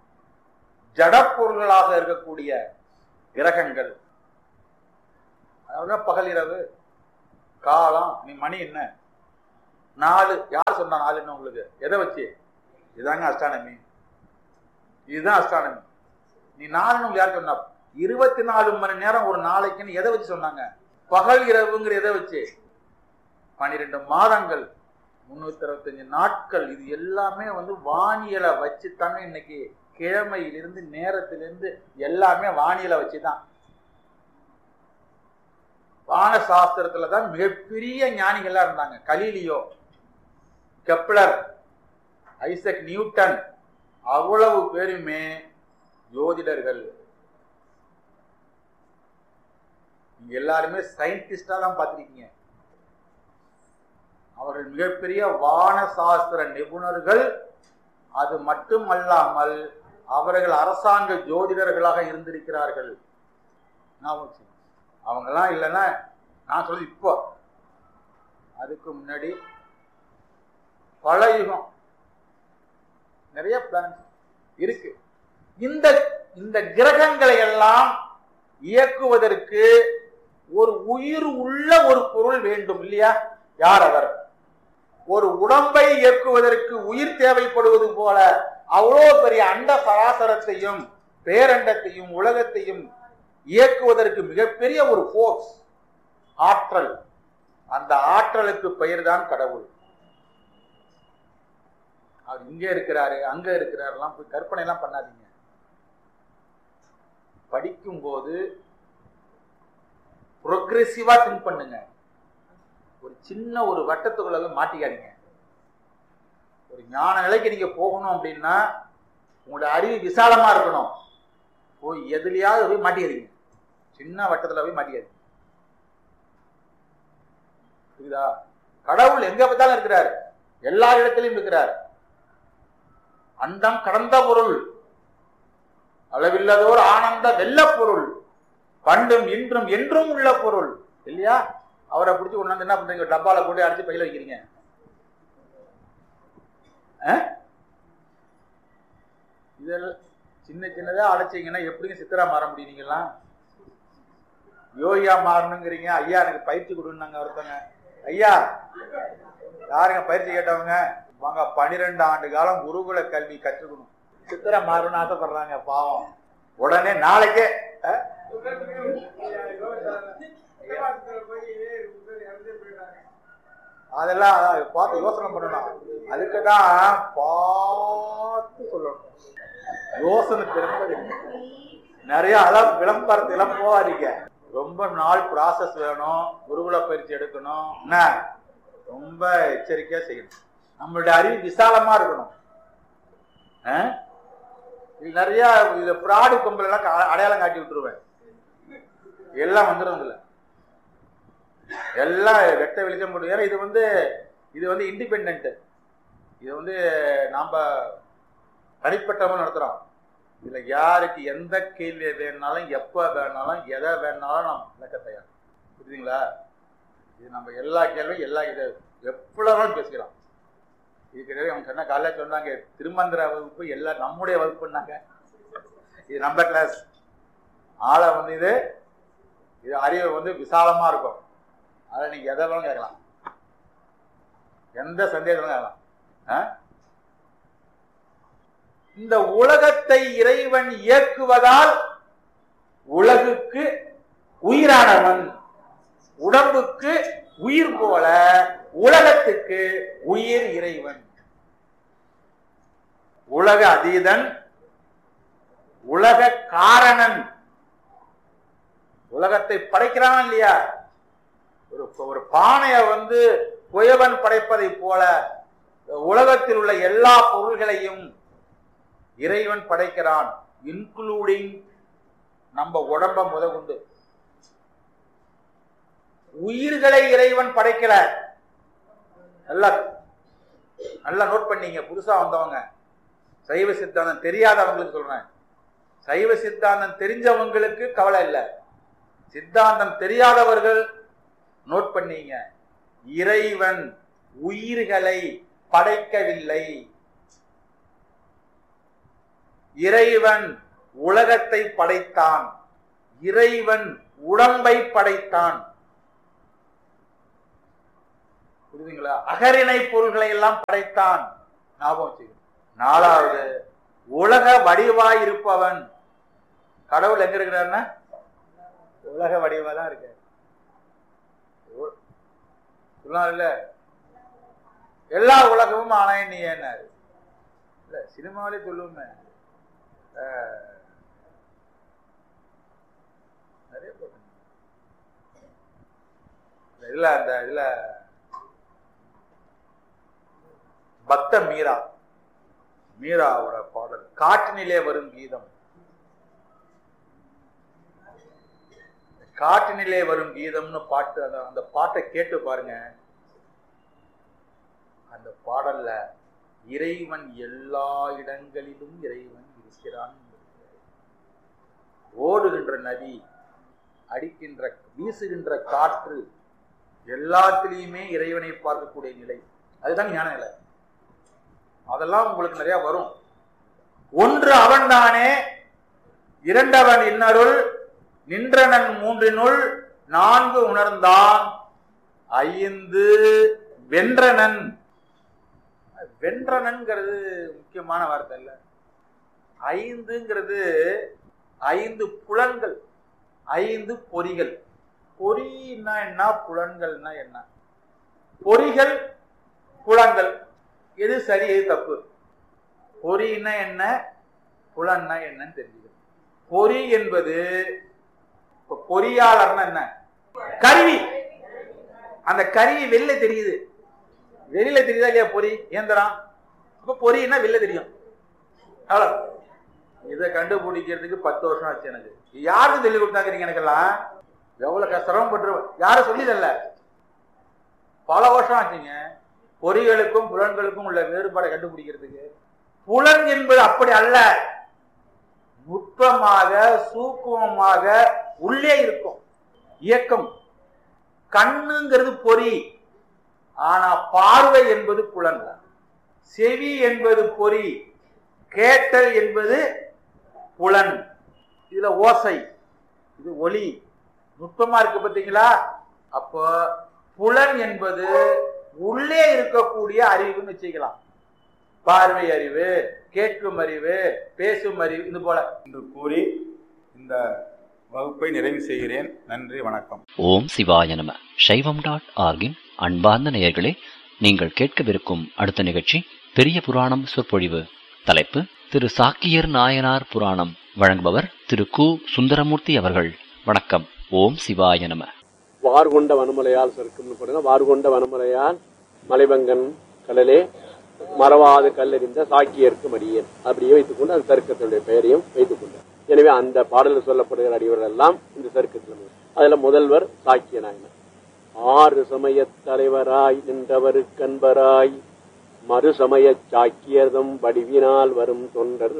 Speaker 3: ஜடப்பொருள்களாக இருக்கக்கூடிய கிரகங்கள் அதான் பகல் இரவு காலம் நீ மணி என்ன நாலு யார் சொன்னா நாலுன்னு உங்களுக்கு எதை வச்சு இதாங்க அஸ்டானமி இதுதான் அஸ்டானமி நீ நாலுன்னு உங்களுக்கு யார் சொன்னா இருபத்தி நாலு மணி நேரம் ஒரு நாளைக்குன்னு எதை வச்சு சொன்னாங்க பகல் இரவுங்கிற எதை வச்சு பன்னிரெண்டு மாதங்கள் முன்னூத்தி அறுபத்தஞ்சு நாட்கள் இது எல்லாமே வந்து வானியலை வச்சுத்தாங்க இன்னைக்கு கிழமையிலிருந்து நேரத்திலிருந்து எல்லாமே வானியலை வச்சுதான் வான சாஸ்திரத்துல தான் மிகப்பெரிய ஞானிகளா இருந்தாங்க கலீலியோ கெப்ளர் ஐசக் நியூட்டன் அவ்வளவு பேருமே ஜோதிடர்கள் நீங்க எல்லாருமே சயின்டிஸ்டா தான் பார்த்திருக்கீங்க அவர்கள் மிகப்பெரிய வான சாஸ்திர நிபுணர்கள் அது மட்டுமல்லாமல் அவர்கள் அரசாங்க ஜோதிடர்களாக இருந்திருக்கிறார்கள் ஞாபகம் வச்சுக்கோங்க. அவங்கெல்லாம் இல்லைன்னா நான் சொல்றது இப்போ அதுக்கு முன்னாடி பல யுகம் நிறைய பிளான்ஸ் இருக்கு இந்த இந்த கிரகங்களை எல்லாம் இயக்குவதற்கு ஒரு உயிர் உள்ள ஒரு பொருள் வேண்டும் இல்லையா யார் அவர் ஒரு உடம்பை இயக்குவதற்கு உயிர் தேவைப்படுவது போல அவ்வளோ பெரிய அண்ட சராசரத்தையும் பேரண்டத்தையும் உலகத்தையும் இயக்குவதற்கு மிகப்பெரிய ஒரு ஃபோர்ஸ் ஆற்றல் அந்த ஆற்றலுக்கு பெயர் தான் கடவுள் அவர் இங்க இருக்கிறாரு அங்க இருக்கிறாருலாம் போய் கற்பனை எல்லாம் பண்ணாதீங்க படிக்கும் போது ப்ரொக்ரெசிவா திங்க் பண்ணுங்க ஒரு சின்ன ஒரு வட்டத்துக்குள்ள போய் மாட்டிக்காதீங்க ஒரு ஞான நிலைக்கு நீங்க போகணும் அப்படின்னா உங்களோட அறிவு விசாலமா இருக்கணும் போய் எதுலயாவது போய் மாட்டிக்கிறீங்க சின்ன வட்டத்துல போய் மாட்டிக்காதீங்க புரியுதா கடவுள் எங்க பார்த்தாலும் இருக்கிறார் எல்லா இடத்திலும் இருக்கிறார் அண்டம் கடந்த பொருள் அளவில்லதோர் ஆனந்த வெள்ள பொருள் பண்டும் இன்றும் என்றும் உள்ள பொருள் இல்லையா அவரை பிடிச்சி கொண்டாந்து என்ன பண்றீங்க டப்பால போட்டு அடிச்சு பையில வைக்கிறீங்க ஆ? இதெல்லாம் சின்ன சின்னதா அடைச்சிங்கன்னா எப்படிங்க சித்திரா மாற முடியும் நீங்கெல்லாம் யோகியா மாறணுங்கிறீங்க ஐயா எனக்கு பயிற்சி கொடுன்னாங்க ஒருத்தங்க ஐயா யாருங்க பயிற்சி கேட்டவங்க வாங்க பனிரெண்டு ஆண்டு காலம் குருகுல கல்வி கற்றுக்கணும் சித்திரா மாறணும்னு ஆசைப்படுறாங்க பாவம் உடனே நாளைக்கே ஆ? அதெல்லாம் பார்த்து யோசனை பண்ணணும் அதுக்கு தான் பார்த்து சொல்லணும் யோசனை திரும்ப நிறைய அளவு விளம்பரத்தெல்லாம் போகாதீங்க ரொம்ப நாள் ப்ராசஸ் வேணும் குருகுல பயிற்சி எடுக்கணும் என்ன ரொம்ப எச்சரிக்கையா செய்யணும் நம்மளுடைய அறிவு விசாலமா இருக்கணும் ஆ? இது நிறைய இது பிராடு கும்பல் எல்லாம் கா- அடையாளம் காட்டி விட்டுருவேன் எல்லாம் வந்துடும் இதுல எல்லாம் வெட்ட வெளிச்சம் போட்டு ஏன்னா இது வந்து இது வந்து இண்டிபெண்ட் இது வந்து நாம தனிப்பட்டவங்க நடத்துறோம் இதுல யாருக்கு எந்த கேள்வி வேணாலும் எப்ப வேணாலும் எதை வேணாலும் நாம் விளக்க தயார் புரியுதுங்களா இது நம்ம எல்லா கேள்வியும் எல்லா இதை எவ்வளவு பேசிக்கலாம் இதுக்கு நிறைய அவங்க சொன்ன காலைல சொன்னாங்க திருமந்திர வகுப்பு எல்லாம் நம்முடைய வகுப்புன்னாங்க இது நம்ம கிளாஸ் ஆளை வந்து இது இது அறிவு வந்து விசாலமா இருக்கும் அதை நீங்க எதை வேணாலும் கேட்கலாம் எந்த சந்தேகங்களும் கேட்கலாம் ஆ? இந்த உலகத்தை இறைவன் இயக்குவதால் உலகுக்கு உயிரானவன் உடம்புக்கு உயிர் போல உலகத்துக்கு உயிர் இறைவன் உலக அதீதன் உலக காரணன் உலகத்தை படைக்கிறான் இல்லையா ஒரு ஒரு பானையை வந்து குயவன் படைப்பதை போல உலகத்தில் உள்ள எல்லா பொருள்களையும் இறைவன் படைக்கிறான் இன்க்ளூடிங் நம்ம உடம்ப முதற்கொண்டு உயிர்களை இறைவன் படைக்கல நல்லா நல்லா நோட் பண்ணீங்க புதுசா வந்தவங்க சைவ சித்தாந்தம் தெரியாதவங்களுக்கு சொல்றேன் சைவ சித்தாந்தம் தெரிஞ்சவங்களுக்கு கவலை இல்லை சித்தாந்தம் தெரியாதவர்கள் நோட் பண்ணீங்க இறைவன் உயிர்களை படைக்கவில்லை இறைவன் உலகத்தை படைத்தான் இறைவன் உடம்பை படைத்தான் புரியுதுங்களா அகரிணை பொருள்களை எல்லாம் படைத்தான் ஞாபகம் வச்சுக்கணும் நாலாவது உலக வடிவாய் இருப்பவன் கடவுள் எங்க இருக்கிறாருன்னா உலக வடிவா தான் இருக்காரு சொல்லாருல்ல எல்லா உலகமும் ஆனா நீ ஏன்னாரு இல்ல சினிமாவிலே சொல்லுவோமே அஹ், நிறைய போட்டு இதுல அந்த இதுல பக்த மீரா மீராவோட பாடல் காற்றினிலே வரும் கீதம் காற்றினிலே வரும் கீதம்னு பாட்டு அந்த அந்த பாட்டை கேட்டு பாருங்க அந்த பாடல்ல இறைவன் எல்லா இடங்களிலும் இறைவன் இருக்கிறான் ஓடுகின்ற நதி அடிக்கின்ற வீசுகின்ற காற்று எல்லாத்திலையுமே இறைவனை பார்க்கக்கூடிய நிலை அதுதான் ஞான நிலை அதெல்லாம் உங்களுக்கு நிறைய வரும் ஒன்று அவன்தானே இரண்டவன் இன்னருள் நின்றனன் மூன்றினுள் நான்கு உணர்ந்தான் ஐந்து வென்றனன் வென்றனன்ங்கிறது முக்கியமான வார்த்தை இல்ல ஐந்துங்கிறது ஐந்து புலன்கள் ஐந்து பொறிகள் பொறின்னா என்ன புலன்கள்னா என்ன பொறிகள் புலன்கள் எது சரி எது தப்பு பொறின்னா என்ன புலன்னா என்னன்னு தெரிஞ்சுக்கணும் பொறி என்பது இப்ப பொறியாளர்னா என்ன கருவி அந்த கருவி வெளில தெரியுது வெளியில தெரியுதா இல்லையா பொறி இயந்திரம் இப்ப பொறின்னா வெளில தெரியும் அவ்வளவு இதை கண்டுபிடிக்கிறதுக்கு பத்து வருஷம் ஆச்சு எனக்கு யாருக்கு சொல்லி கொடுத்தாங்கிறீங்க எனக்கெல்லாம் எவ்வளவு க- சிரமப்பட்டு யாரும் சொல்லிதல்ல பல வருஷம் ஆச்சுங்க பொறிகளுக்கும் புலன்களுக்கும் உள்ள வேறுபாடை கண்டுபிடிக்கிறதுக்கு புலன் என்பது அப்படி அல்ல நுட்பமாக சூக்குமமாக உள்ளே இருக்கும் இயக்கம் கண்ணுங்கிறது பொறி ஆனா பார்வை என்பது புலன் செவி என்பது பொறி கேட்டல் என்பது புலன் இதுல ஓசை இது ஒலி நுட்பமா இருக்கு பார்த்தீங்களா அப்போ புலன் என்பது உள்ளே இருக்கக்கூடிய அறிவுன்னு வச்சுக்கலாம் பார்வை அறிவு கேட்கும் அறிவு பேசும் அறிவு இது போல என்று கூறி இந்த வகுப்பை நிறைவு செய்கிறேன் நன்றி வணக்கம்
Speaker 2: ஓம் சிவாய நம சைவம் டாட் ஆர்கின் அன்பார்ந்த நேயர்களே நீங்கள் கேட்கவிருக்கும் அடுத்த நிகழ்ச்சி பெரிய புராணம் சொற்பொழிவு தலைப்பு திரு சாக்கியர் நாயனார் புராணம் வழங்குபவர் திரு கு சுந்தரமூர்த்தி அவர்கள் வணக்கம் ஓம் சிவாய நம
Speaker 4: வார்கொண்ட வனமலையால் சறுக்கும்னு போடுங்க வார்கொண்ட வனமலையால் மலைபங்கன் கடலே மறவாது கல்லறிந்த சாக்கியர்க்கு மடியேன் அப்படியே வைத்துக்கொண்டு அந்த சருக்கத்தினுடைய பெயரையும் வைத்துக் கொண்டார் எனவே அந்த பாடலில் சொல்லப்படுகிற அடிவர்கள் எல்லாம் இந்த சருக்கத்தில் வரும். அதுல முதல்வர் சாக்கிய நாயனர் ஆறு சமயத் தலைவராய் நின்றவருக்கன்பராய் மறுசமயச் சாக்கியர்தம் வடிவினால் வரும் தொண்டர்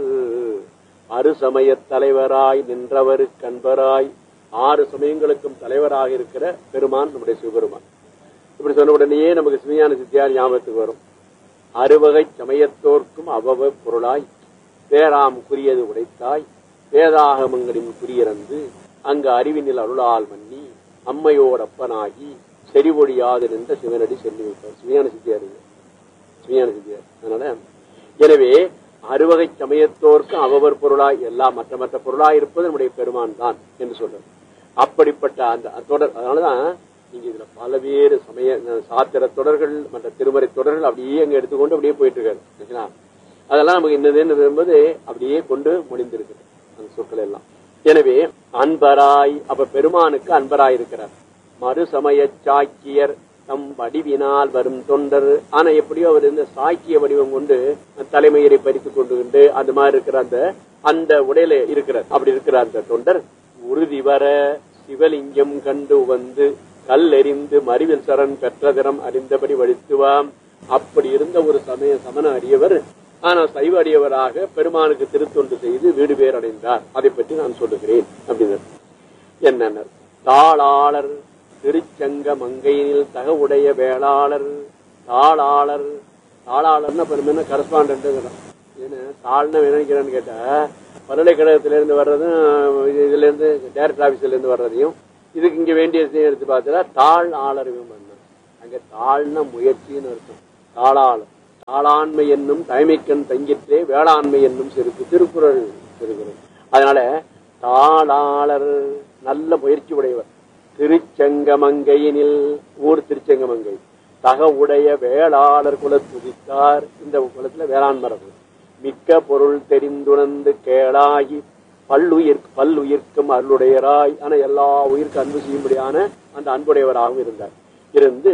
Speaker 4: அறுசமயத் தலைவராய் நின்றவருக்கன்பராய் ஆறு சமயங்களுக்கும் தலைவராக இருக்கிற பெருமான் நம்முடைய சிவபெருமான் இப்படி சொன்ன உடனேயே நமக்கு சிவஞான சித்தியார் ஞாபகத்துக்கு வரும் அறுவகை சமயத்தோர்க்கும் அவ்வவ பொருளாய் பேராம் குறியது உடைத்தாய் வேதாகமங்களின் குறியிறந்து அங்கு அறிவினில் அருளால் மன்னி அம்மையோடப்பனாகி செறிவொழியாது நின்ற சிவனடி செல்லி வைத்தார் சிவஞான சித்தியார் இது. சிவஞான சித்தியார் அதனால எனவே அறுவகை சமயத்தோர்க்கும் அவவர் பொருளாய் எல்லாம் மற்ற மற்ற பொருளாய் இருப்பது நம்முடைய பெருமான் தான் என்று சொல்றார் அப்படிப்பட்ட அந்த அந்த தொடர் அதனாலதான் நீங்க இதுல பல்வேறு சமய சாத்திர தொடர்கள் மற்ற திருமறை தொடர்கள் அப்படியே அங்க எடுத்துக்கொண்டு அப்படியே போயிட்டு இருக்காரு சரிங்களா? அதெல்லாம் நமக்கு இன்னது என்பது அப்படியே கொண்டு முடிந்திருக்கு அந்த சொற்கள் எல்லாம் எனவே அன்பராய் அப்ப பெருமானுக்கு அன்பராய் இருக்கிறார் மறுசமய சாக்கியர் தம் வடிவினால் வரும் தொண்டர் ஆனா எப்படியோ அவர் இந்த சாக்கிய வடிவம் கொண்டு தலைமையரை பறித்துக் கொண்டு கொண்டு அந்த மாதிரி இருக்கிற அந்த அந்த உடையில இருக்கிறார் அப்படி இருக்கிற அந்த தொண்டர் உறுதி வர சிவலிங்கம் கண்டு வந்து கல்லெறிந்து மறிவில் சரண் பெற்ற திறம் அறிந்தபடி வழித்துவாம் அப்படி இருந்த ஒரு சமய சமண அடியவர் ஆனா சைவ அடியவராக பெருமானுக்கு திருத்தொண்டு செய்து வீடு பேர் அடைந்தார் அதை பற்றி நான் சொல்லுகிறேன் அப்படின்னு என்னன்னர் தாளாளர் திருச்சங்க மங்கையினில் தக உடைய வேளாளர் தாளாளர் தாளாளர்னா பெருமைன்னா கரஸ்பாண்ட் ஏன்னா தாள்னா நினைக்கிறேன்னு கேட்டா பல்கலைக்கழகத்திலிருந்து வர்றதும் இதுல இருந்து டைரக்டர் ஆபீஸ்ல இருந்து வர்றதையும் இதுக்கு இங்க வேண்டிய விஷயம் எடுத்து பார்த்தா தாழ் ஆளறிவு மன்னன் அங்க தாழ்ன முயற்சின்னு அர்த்தம் தாளாளர் தாளாண்மை என்னும் தலைமைக்கண் தங்கிற்றே வேளாண்மை என்னும் சிறுக்கு திருக்குறள் திருக்குறள் அதனால தாளாளர் நல்ல முயற்சி உடையவர் திருச்செங்கமங்கையினில் ஊர் திருச்செங்கமங்கை தக உடைய வேளாளர் குல துதித்தார் இந்த குலத்துல வேளாண் மரபு மிக்க பொருள் தெரிந்துணர்ந்து கேளாகி பல்லுயிர் பல்லுயிர்க்கும் அருளுடையராய் ஆனா எல்லா உயிருக்கு அன்பு செய்யும்படியான அந்த அன்புடையவராகவும் இருந்தார் இருந்து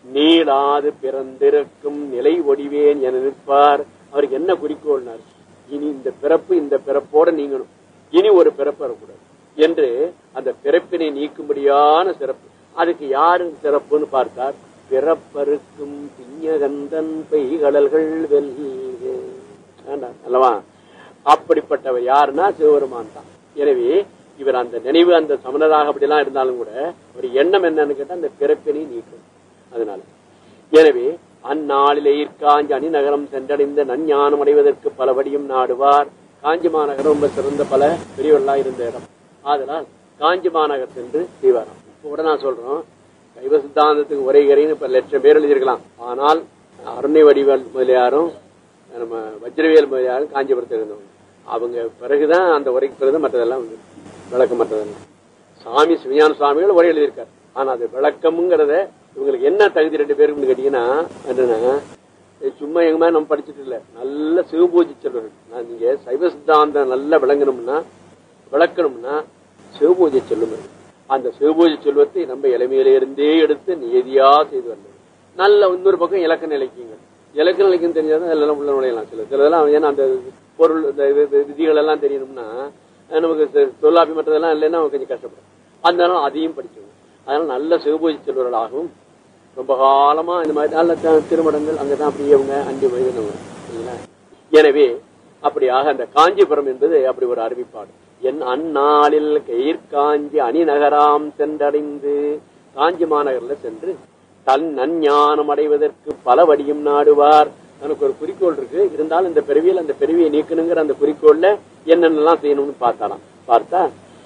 Speaker 4: நீளாது பிறந்திருக்கும் நிலை ஒடிவேன் என நிற்பார் அவருக்கு என்ன குறிக்கோள்னார் இனி இந்த பிறப்பு இந்த பிறப்போட நீங்கணும் இனி ஒரு பிறப்பு வரக்கூடாது என்று அந்த பிறப்பினை நீக்கும்படியான சிறப்பு அதுக்கு யாரு சிறப்புன்னு பார்த்தார் பிறப்பருக்கும் பிஞ்சகந்தன் பெய்கடல்கள் வெல்க ஆண்டார். அல்லவா அப்படிப்பட்டவர் யாருன்னா சிவபெருமான் தான் எனவே இவர் அந்த நினைவு அந்த சமணராக அப்படிலாம் இருந்தாலும் கூட ஒரு எண்ணம் என்னன்னு கேட்டா அந்த பிறப்பினை நீக்கும் அதனால எனவே அந்நாளிலே காஞ்சி அணிநகரம் சென்றடைந்த நஞ்ஞானம் அடைவதற்கு பலபடியும் நாடுவார் காஞ்சி மாநகரம் ரொம்ப சிறந்த பல பெரியவர்களா இருந்த இடம் ஆதலால் காஞ்சி மாநகர் சென்று செய்வாராம் இப்ப கூட நான் சொல்றோம் சைவ சித்தாந்தத்துக்கு ஒரே கரைன்னு இப்ப லட்சம் பேர் எழுதியிருக்கலாம் ஆனால் அருணை வடிவல் முதலியாரும் நம்ம வஜ்ரவேல் முதலியாரும் காஞ்சிபுரத்தில் இருந்தவங்க அவங்க பிறகுதான் அந்த உரைக்கு பிறகு மற்றதெல்லாம் வந்து விளக்கம் மற்றதெல்லாம் சாமி சிவஞான சுவாமிகள் உரை எழுதியிருக்காரு ஆனா அது விளக்கம்ங்கிறத இவங்களுக்கு என்ன தகுதி ரெண்டு பேருக்குன்னு கேட்டீங்கன்னா என்னன்னா இது சும்மா எங்க மாதிரி நம்ம படிச்சுட்டு இல்ல நல்ல சிவபூஜை செல்வர்கள் நான் நீங்க சைவ சித்தாந்தம் நல்லா விளங்கணும்னா விளக்கணும்னா சிவபூஜை செல்லும் இருக்கு. அந்த சிவபூஜை செல்வத்தை நம்ம இளமையில இருந்தே எடுத்து நியதியா செய்து வரணும் நல்ல இன்னொரு பக்கம் இலக்கண இலக்கியங்கள் இலக்கண இலக்கியம் தெரிஞ்சாதான் எல்லாம் உள்ள நுழையலாம் சில சிலதெல்லாம் ஏன்னா அந்த பொருள் இந்த இது- இது விதிகள் எல்லாம் தெரியணும்னா அஹ் நமக்கு தொ- தொல்லாப்பி மற்றதெல்லாம் இல்லைன்னா அவங்க கொஞ்சம் கஷ்டப்படும் அதனால அதையும் படிக்கணும் அதனால நல்ல சிவபூஜை செல்வர்களாகவும் ரொம்ப காலமா இந்த மாதிரி நல்ல த- திருமணங்கள் அங்கதான் அப்படியே அவங்க அஞ்சு வயதுனவங்க சரிங்களா? எனவே அப்படியாக அந்த காஞ்சிபுரம் என்பது அப்படி ஒரு அறிவிப்பாடு என் அந்நாளில் கயிர்காஞ்சி அணிநகராம் சென்றடைந்து காஞ்சி மாநகர்ல சென்று தன் நஞ்ஞானம் அடைவதற்கு பல வடியும் நாடுவார் எனக்கு ஒரு குறிக்கோள் இருக்கு இருந்தாலும் இந்த பிறவியில் அந்த பிறவியை நீக்கணுங்கிற அந்த குறிக்கோள்ல என்னென்னலாம் செய்யணும்னு பார்த்தாலாம் பார்த்தா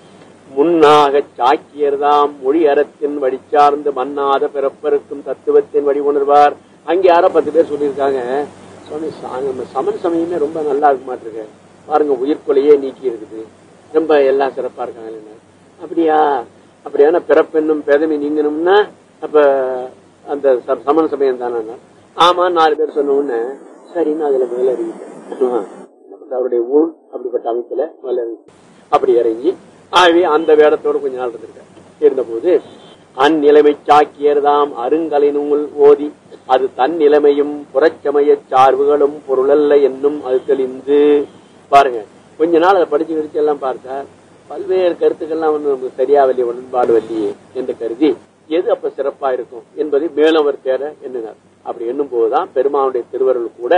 Speaker 4: முன்னாக சாக்கியர்தாம் மொழி அறத்தின் வழிச்சார்ந்து மன்னாத பிறப்பருக்கும் தத்துவத்தின் வழி உணர்வார் அங்கே யாரோ பத்து பேர் சொல்லியிருக்காங்க சுவாமி சா- நம்ம சமன் சமயமே ரொம்ப நல்லா இருக்க மாட்டிருக்கு பாருங்க உயிர்கொலையே நீக்கி இருக்குது ரொம்ப எல்லாம் சிறப்பா இருக்காங்க இல்லைன்னா அப்படியா அப்படியான பிறப்பென்னும் பேதமை நீங்கணும்னா அப்ப அந்த ச- சமன் சமயம் தானே ஆமா நாலு பேர் சொன்ன உடனே சரின்னு அதுல மேல அறிவித்தேன் அவருடைய ஊர் அப்படிப்பட்ட அமைப்புல மேல இறங்கி அப்படி இறங்கி ஆகவே அந்த வேடத்தோடு கொஞ்ச நாள் இருந்திருக்கார் இருந்தபோது அந்நிலைமை சாக்கியர்தாம் அருங்கலை நூல் ஓதி அது தன் நிலைமையும் புறச்சமய சார்புகளும் பொருளல்ல என்னும் அது தெளிந்து பாருங்க கொஞ்ச நாள் அதை படிச்சு கிடிச்சு எல்லாம் பார்த்தா பல்வேறு கருத்துக்கள்லாம் வந்து நமக்கு சரியா வல்லிய உடன்பாடு வல்லியே என்று கருதி எது அப்ப சிறப்பா இருக்கும் என்பதை மேலும் அவர் தேட எண்ணினார் அப்படி எண்ணும் போதுதான் பெருமானுடைய திருவருள் கூட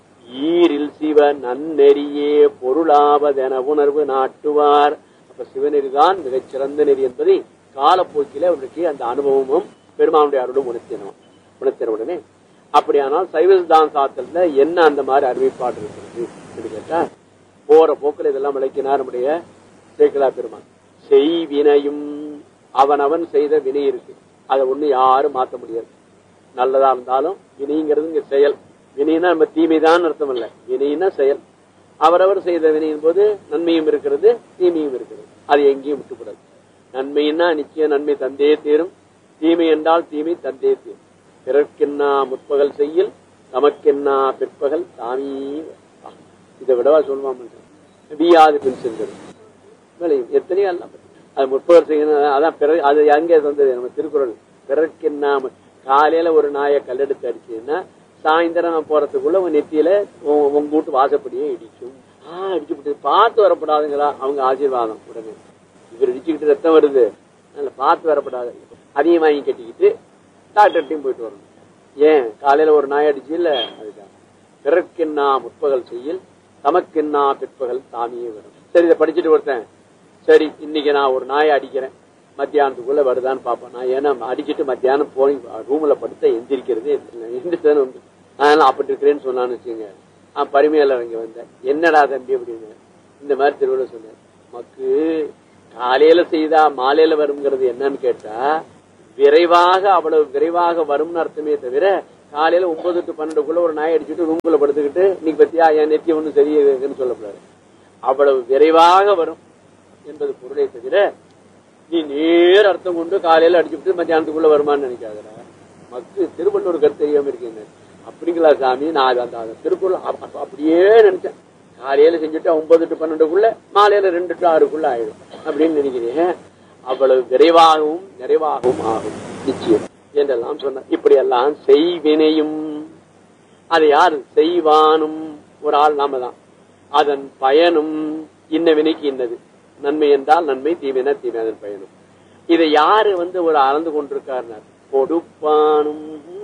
Speaker 4: ஈரில் சிவ நன்னெறியே பொருளாவதென உணர்வு நாட்டுவார் அப்ப சிவநெறிதான் மிகச் சிறந்த நெறி என்பதை காலப்போக்கில அவருக்கு அந்த அனுபவமும் பெருமானுடைய அருளும் உணர்த்தினோம் உணர்த்தின உடனே அப்படியானால் சைவ சித்தாந்த சாத்திரத்துல என்ன அந்த மாதிரி அறிவிப்பாடு இருக்கிறது என்று கேட்டா போற போக்கில் இதெல்லாம் விளக்கினார் நம்முடைய சேக்கலா பெருமான் செய்வினையும் அவனவன் செய்த வினை இருக்கு அதை ஒண்ணு யாரும் மாத்த முடியாது நல்லதா இருந்தாலும் வினைங்கிறது இங்க செயல் வினைனா நம்ம தீமைதான் அர்த்தம் இல்ல வினைனா செயல் அவரவர் செய்த வினையின் போது நன்மையும் இருக்கிறது தீமையும் இருக்கிறது அது எங்கேயும் விட்டுக்கூடாது நன்மைன்னா நிச்சயம் நன்மை தந்தே தீரும் தீமை என்றால் தீமை தந்தே தீரும் பிறர்க்கென்னா முற்பகல் செய்யில் நமக்கென்னா பிற்பகல் தாமே வா. இதை விடவா சொல்லுவான் வியாது பின் சென்றது விளையும் எத்தனையோ எல்லாம் அது முற்பகல் செய்யணும் அதான் பிற அது எங்கே வந்தது நம்ம திருக்குறள் பிறர்க்கென்னாம காலையில ஒரு நாயை கல்லெடுத்து அடிச்சதுன்னா சாயந்தரம் நான் போறதுக்குள்ள உன் நெத்தியில உன் உங்க வீட்டு வாசப்படியே இடிக்கும் ஆஹ் இடிச்சு விட்டு பார்த்து வரப்படாதுங்களா அவங்க ஆசீர்வாதம் உடனே இவர் இடிச்சுக்கிட்டு ரத்தம் வருது அதனால பார்த்து வரப்படாது அதையும் வாங்கி கட்டிக்கிட்டு டாக்டர்கிட்டையும் போயிட்டு வரணும் ஏன் காலையில ஒரு நாய் அடிச்சு இல்ல அதுதான் பிறர்க்கென்னா முற்பகல் செய்யில் தமக்கென்னா பிற்பகல் தாமியே வரும் சரி இதை படிச்சுட்டு ஒருத்தன் சரி இன்னைக்கு நான் ஒரு நாயை அடிக்கிறேன் மத்தியானத்துக்குள்ள வருதான்னு பார்ப்பேன் நான் ஏன்னா அடிச்சிட்டு மத்தியானம் போய் ரூம்ல படுத்த எந்திரிக்கிறதே எந்திரிச்சதானே வந்து அதனால அப்படி இருக்கிறேன்னு சொன்னான்னு வச்சுங்க ஆஹ் பரிமையாளர் இங்க வந்தேன் என்னடா தம்பி அப்படின்னு இந்த மாதிரி திருவிழா சொன்னேன் மக்கு காலையில செய்தா மாலையில வருங்கிறது என்னன்னு கேட்டா விரைவாக அவ்வளவு விரைவாக வரும்னு அர்த்தமே தவிர காலையில ஒன்பது டு பன்னெண்டுக்குள்ள ஒரு நாய் அடிச்சுட்டு ரூம்குள்ள படுத்துக்கிட்டு இன்னைக்கு பத்தியா என் நெத்தி ஒண்ணு சரியாகுன்னு சொல்லக்கூடாது அவ்வளவு விரைவாக வரும் என்பது பொருளை தவிர நீ நேர் அர்த்தம் கொண்டு காலையில அடிச்சுட்டு மத்தியானத்துக்குள்ள வருமான்னு நினைக்காதடா மக்கு திருவள்ளூர் கருத்து தெரியாம இருக்கீங்க அப்படிங்களா சாமி நான் அது அந்த அந்த திருக்குறள் அப்- அப்ப அப்படியே நினைச்சேன் காலையில செஞ்சுட்டு ஒன்பது டு பன்னெண்டுக்குள்ள மாலையில ரெண்டு டு ஆறுக்குள்ள ஆயிடும் அப்படின்னு நினைக்கிறேன் அவ்வளவு விரைவாகவும் நிறைவாகவும் ஆகும் நிச்சயம் என்றெல்லாம் சொன்ன இப்படி எல்லாம் செய்வினையும் அதை யார் செய்வானும் ஒரு ஆள் நாம தான் அதன் பயனும் இன்ன வினைக்கு இன்னது நன்மை என்றால் நன்மை தீமைனா தீமை அதன் பயனும் இதை யாரு வந்து ஒரு அளந்து கொண்டிருக்காருனார் கொடுப்பானும்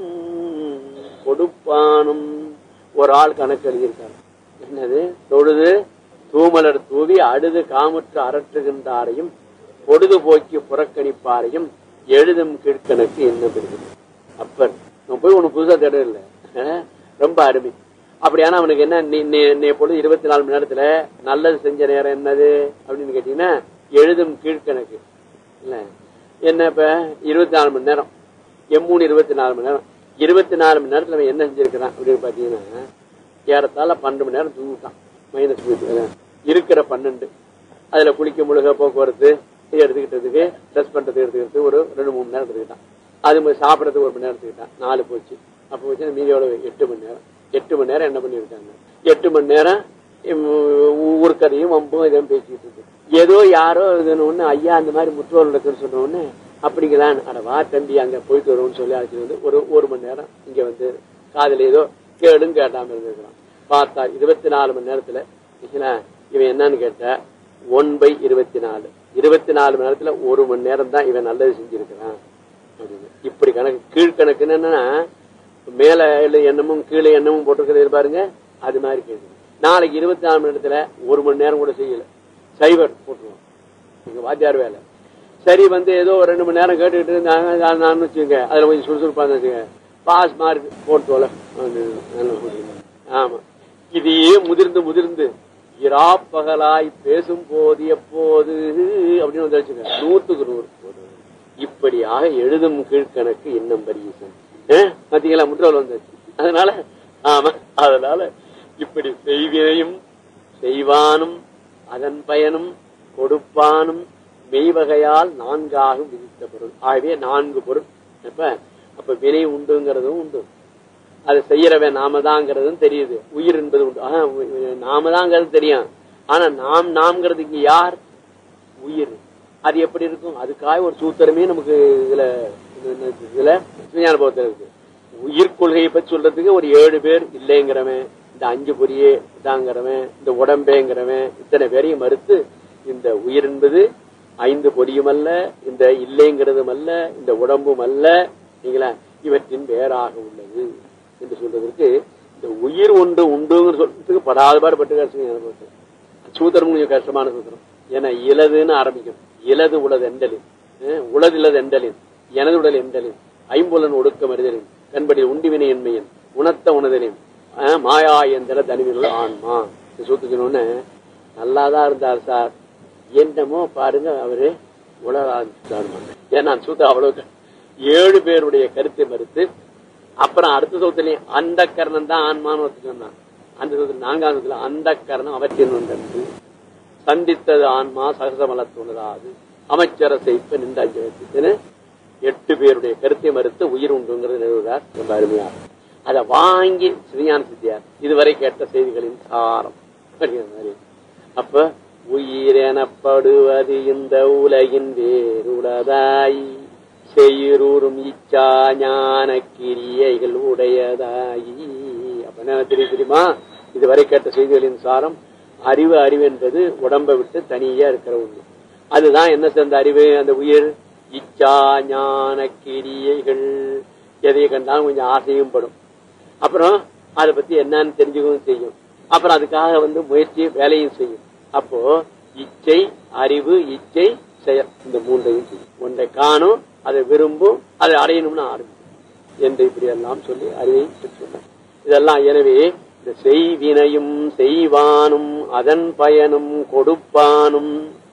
Speaker 4: கொடுப்பானும் ஒரு ஆள் கணக்கு எழுதியிருக்காரு என்னது தொழுது தூமலர் தூவி அழுது காமுற்று அரற்றுகின்றாரையும் பொழுதுபோக்கி புறக்கணிப்பாரையும் எழுதும் கீழ்கணக்கு என்ன பெறுகிறது அப்பர் நான் போய் உனக்கு புதுசா தேட இல்லை அஹ், ரொம்ப அருமை அப்படியானா அவனுக்கு என்ன நீ நீ- நீ பொழுது இருபத்தி நாலு மணி நேரத்துல நல்லது செஞ்ச நேரம் என்னது அப்படின்னு கேட்டீங்கன்னா எழுதும் கீழ்கணக்கு இல்ல என்ன இப்ப இருபத்தி நாலு மணி நேரம் எம்மூணு இருபத்தி நாலு மணி நேரம் இருபத்தி நாலு மணி நேரத்துல அவன் என்ன செஞ்சிருக்கிறான் அப்படின்னு பாத்தீங்கன்னா ஏறத்தாழ பன்னெண்டு மணி நேரம் தூங்கிட்டான் மைனஸ் இருக்கிற பன்னெண்டு அதுல குளிக்க முழுக போக்குவரத்து இது எடுத்துக்கிட்டதுக்கு ட்ரெஸ் பண்றது எடுத்துக்கிட்டு ஒரு ரெண்டு மூணு மணி நேரம் எடுத்துக்கிட்டான் அது மாதிரி சாப்பிடறதுக்கு ஒரு மணி நேரம் எடுத்துக்கிட்டான் நாலு போச்சு அப்போ வச்சு மீதியோட எட்டு மணி நேரம் எட்டு மணி நேரம் என்ன பண்ணியிருக்காங்க எட்டு மணி நேரம் ஊர்க்கதையும் வம்பும் இதையும் பேசிக்கிட்டு இருக்கு ஏதோ யாரோ இதுன்னு ஒண்ணு ஐயா அந்த மாதிரி முற்றோர் நடக்குன்னு சொன்ன உடனே அப்படிங்களான்னு அட வா தம்பி அங்க போயிட்டு வருவோம்னு சொல்லி அழைச்சிட்டு வந்து ஒரு ஒரு மணி நேரம் இங்க வந்து காதுல ஏதோ கேளும் கேட்டாம இருந்திருக்கிறான் பார்த்தா இருபத்தி நாலு மணி நேரத்துல இல்லைங்களா, இவன் என்னன்னு கேட்டா ஒன் பை இருபத்தி நாலு இருபத்தி நாலு மணி நேரத்துல ஒரு மணி நேரம் தான் இவன் நல்லது செஞ்சிருக்கிறான் அப்படின்னு இப்படி கணக்கு கீழ்கணக்குன்னு என்னன்னா மேல எண்ணமும் கீழே எண்ணமும் போட்டிருக்கிறது பாருங்க அது மாதிரி கேட்குது நாளைக்கு இருபத்தி நாலு மணி நேரத்துல ஒரு மணி நேரம் கூட செய்யல சைபர் போட்டுருவோம் எங்க வாத்தியார் வேலை சரி வந்து ஏதோ ஒரு ரெண்டு மணி நேரம் கேட்டுக்கிட்டு இருந்தாங்க நான் நான் வச்சுக்கோங்க அதுல கொஞ்சம் சுறுசுறுப்பா வச்சுங்க பாஸ் மார்க் போட்டு ஆமா இதையே முதிர்ந்து முதிர்ந்து இரா பகலாய் பேசும் போது எப்போது அப்படின்னு வந்து வச்சுங்க நூத்துக்கு நூறு போது இப்படியாக எழுதும் கீழ்கணக்கு இன்னும் பரியசன் பாத்தீங்களா முற்றோல் வந்தாச்சு அதனால ஆமா அதனால இப்படி செய்வினையும் செய்வானும் அதன் பயனும் கொடுப்பானும் மெய்வகையால் நான்காக விதித்த பொருள் ஆகவே நான்கு பொருள் அப்ப அப்ப வினை உண்டுங்கிறதும் உண்டு அது செய்யறவன் நாம தாங்கிறதும் தெரியுது உயிர் என்பது உண்டு ஆஹா, நாம தாங்கிறது தெரியும் ஆனா நாம் நாம்ங்கிறது இங்க யார் உயிர் அது எப்படி இருக்கும் அதுக்காக ஒரு சூத்திரமே நமக்கு இதுல இது- இதுல விஞ்ஞான போகத்துல இருக்கு உயிர் கொள்கையை பத்தி சொல்றதுக்கு ஒரு ஏழு பேர் இல்லைங்கிறவன் இந்த அஞ்சு பொரியே இதாங்கிறவன் இந்த உடம்பேங்கிறவன் இத்தனை பேரையும் மறுத்து இந்த உயிர் என்பது ஐந்து பொடியும் அல்ல இந்த இல்லைங்கிறதும் அல்ல இந்த உடம்பும் அல்ல நீங்களா இவற்றின் வேறாக உள்ளது என்று சொல்றதற்கு இந்த உயிர் ஒன்று உண்டுங்கிற சொல்றதுக்கு படாதபாடு பட்டு கஷ்டம் சூத்திரம் கொஞ்சம் கஷ்டமான சூத்திரம் ஏன்னா இலதுன்னு ஆரம்பிக்கும் இலது உலது எண்டலின் அஹ் உலதிலது எண்டலின் எனது உடல் எண்டலின் ஐம்புலன் ஒடுக்க மருதலின் கண்படி உண்டிவினை என்மையன் உணர்த்த உணதலின் அஹ் மாயா எந்திர தனிவினுள்ள ஆன்மா இது சூத்துக்கணும்னு நல்லாதான் இருந்தார் சார் என்னமோ பாருங்க அவரு உலக ஆரம்பிச்சார் ஏன்னா சூத்த அவ்வளவு க- ஏழு பேருடைய கருத்தை மறுத்து அப்புறம் அடுத்த சூத்திலையும் அந்த கரணம் தான் ஆன்மான்னு ஒருத்தர் சொன்னான் அந்த சூத்திரம் நான்காம் சூத்திரம் அந்த கரணம் அவற்றின் ஒன்றன்று சந்தித்தது ஆன்மா சகசமலத்துள்ளதாது அமைச்சர செய்ப்ப நின்ற அஞ்சு எட்டு பேருடைய கருத்தை மறுத்து உயிர் உண்டுங்கிறது நிறுவுகிறார் ரொம்ப அருமையா அதை வாங்கி ஸ்ரீஞான சித்தியார் இதுவரை கேட்ட செய்திகளின் சாரம் அப்படிங்கிற மாதிரி அப்ப உயிர் எனப்படுவது இந்த உலகின் வேறுளதாய் செய்யூரும் இச்சா ஞான கிரியைகள் உடையதாயி அப்ப என்ன தெரியும் தெரியுமா இதுவரை கேட்ட செய்திகளின் சாரம் அறிவு அறிவு என்பது உடம்பை விட்டு தனியா இருக்கிற ஒண்ணு அதுதான் என்ன சேர்ந்த அறிவு அந்த உயிர் இச்சா ஞான கிரியைகள் எதையை கண்டாலும் கொஞ்சம் ஆசையும் படும் அப்புறம் அதை பத்தி என்னன்னு தெரிஞ்சுக்கவும் செய்யும் அப்புறம் அதுக்காக வந்து முயற்சி வேலையும் செய்யும் அப்போ இச்சை அறிவு இச்சை செயல் இந்த மூன்றையும் செய்யும் ஒன்றை காணும் அதை விரும்பும் அதை அடையணும்னு ஆரம்பிக்கும் என்று இப்படி எல்லாம் சொல்லி அறிவை பெற்றுள்ளார் இதெல்லாம் எனவே இந்த செய்வினையும் செய்வானும் அதன் பயனும் கொடுப்பானும்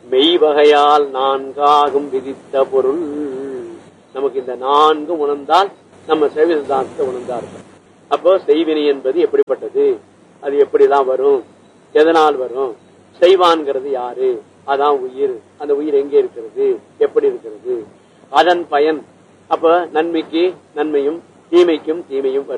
Speaker 4: மெய்வகையால் நான்காகும் விதித்த பொருள் நமக்கு இந்த நான்கு உணர்ந்தால் நம்ம சைவ சித்தாந்தத்தை உணர்ந்தா இருக்கும் அப்போ செய்வினை என்பது எப்படிப்பட்டது அது எப்படிலாம் வரும் எதனால் வரும் செய்வான்கிறது யாரு அதான் உயிர் அந்த உயிர் எங்கே இருக்கிறது எப்படி இருக்கிறது அதன் பயன் அப்ப நன்மைக்கு நன்மையும் தீமைக்கும் தீமையும் வரும்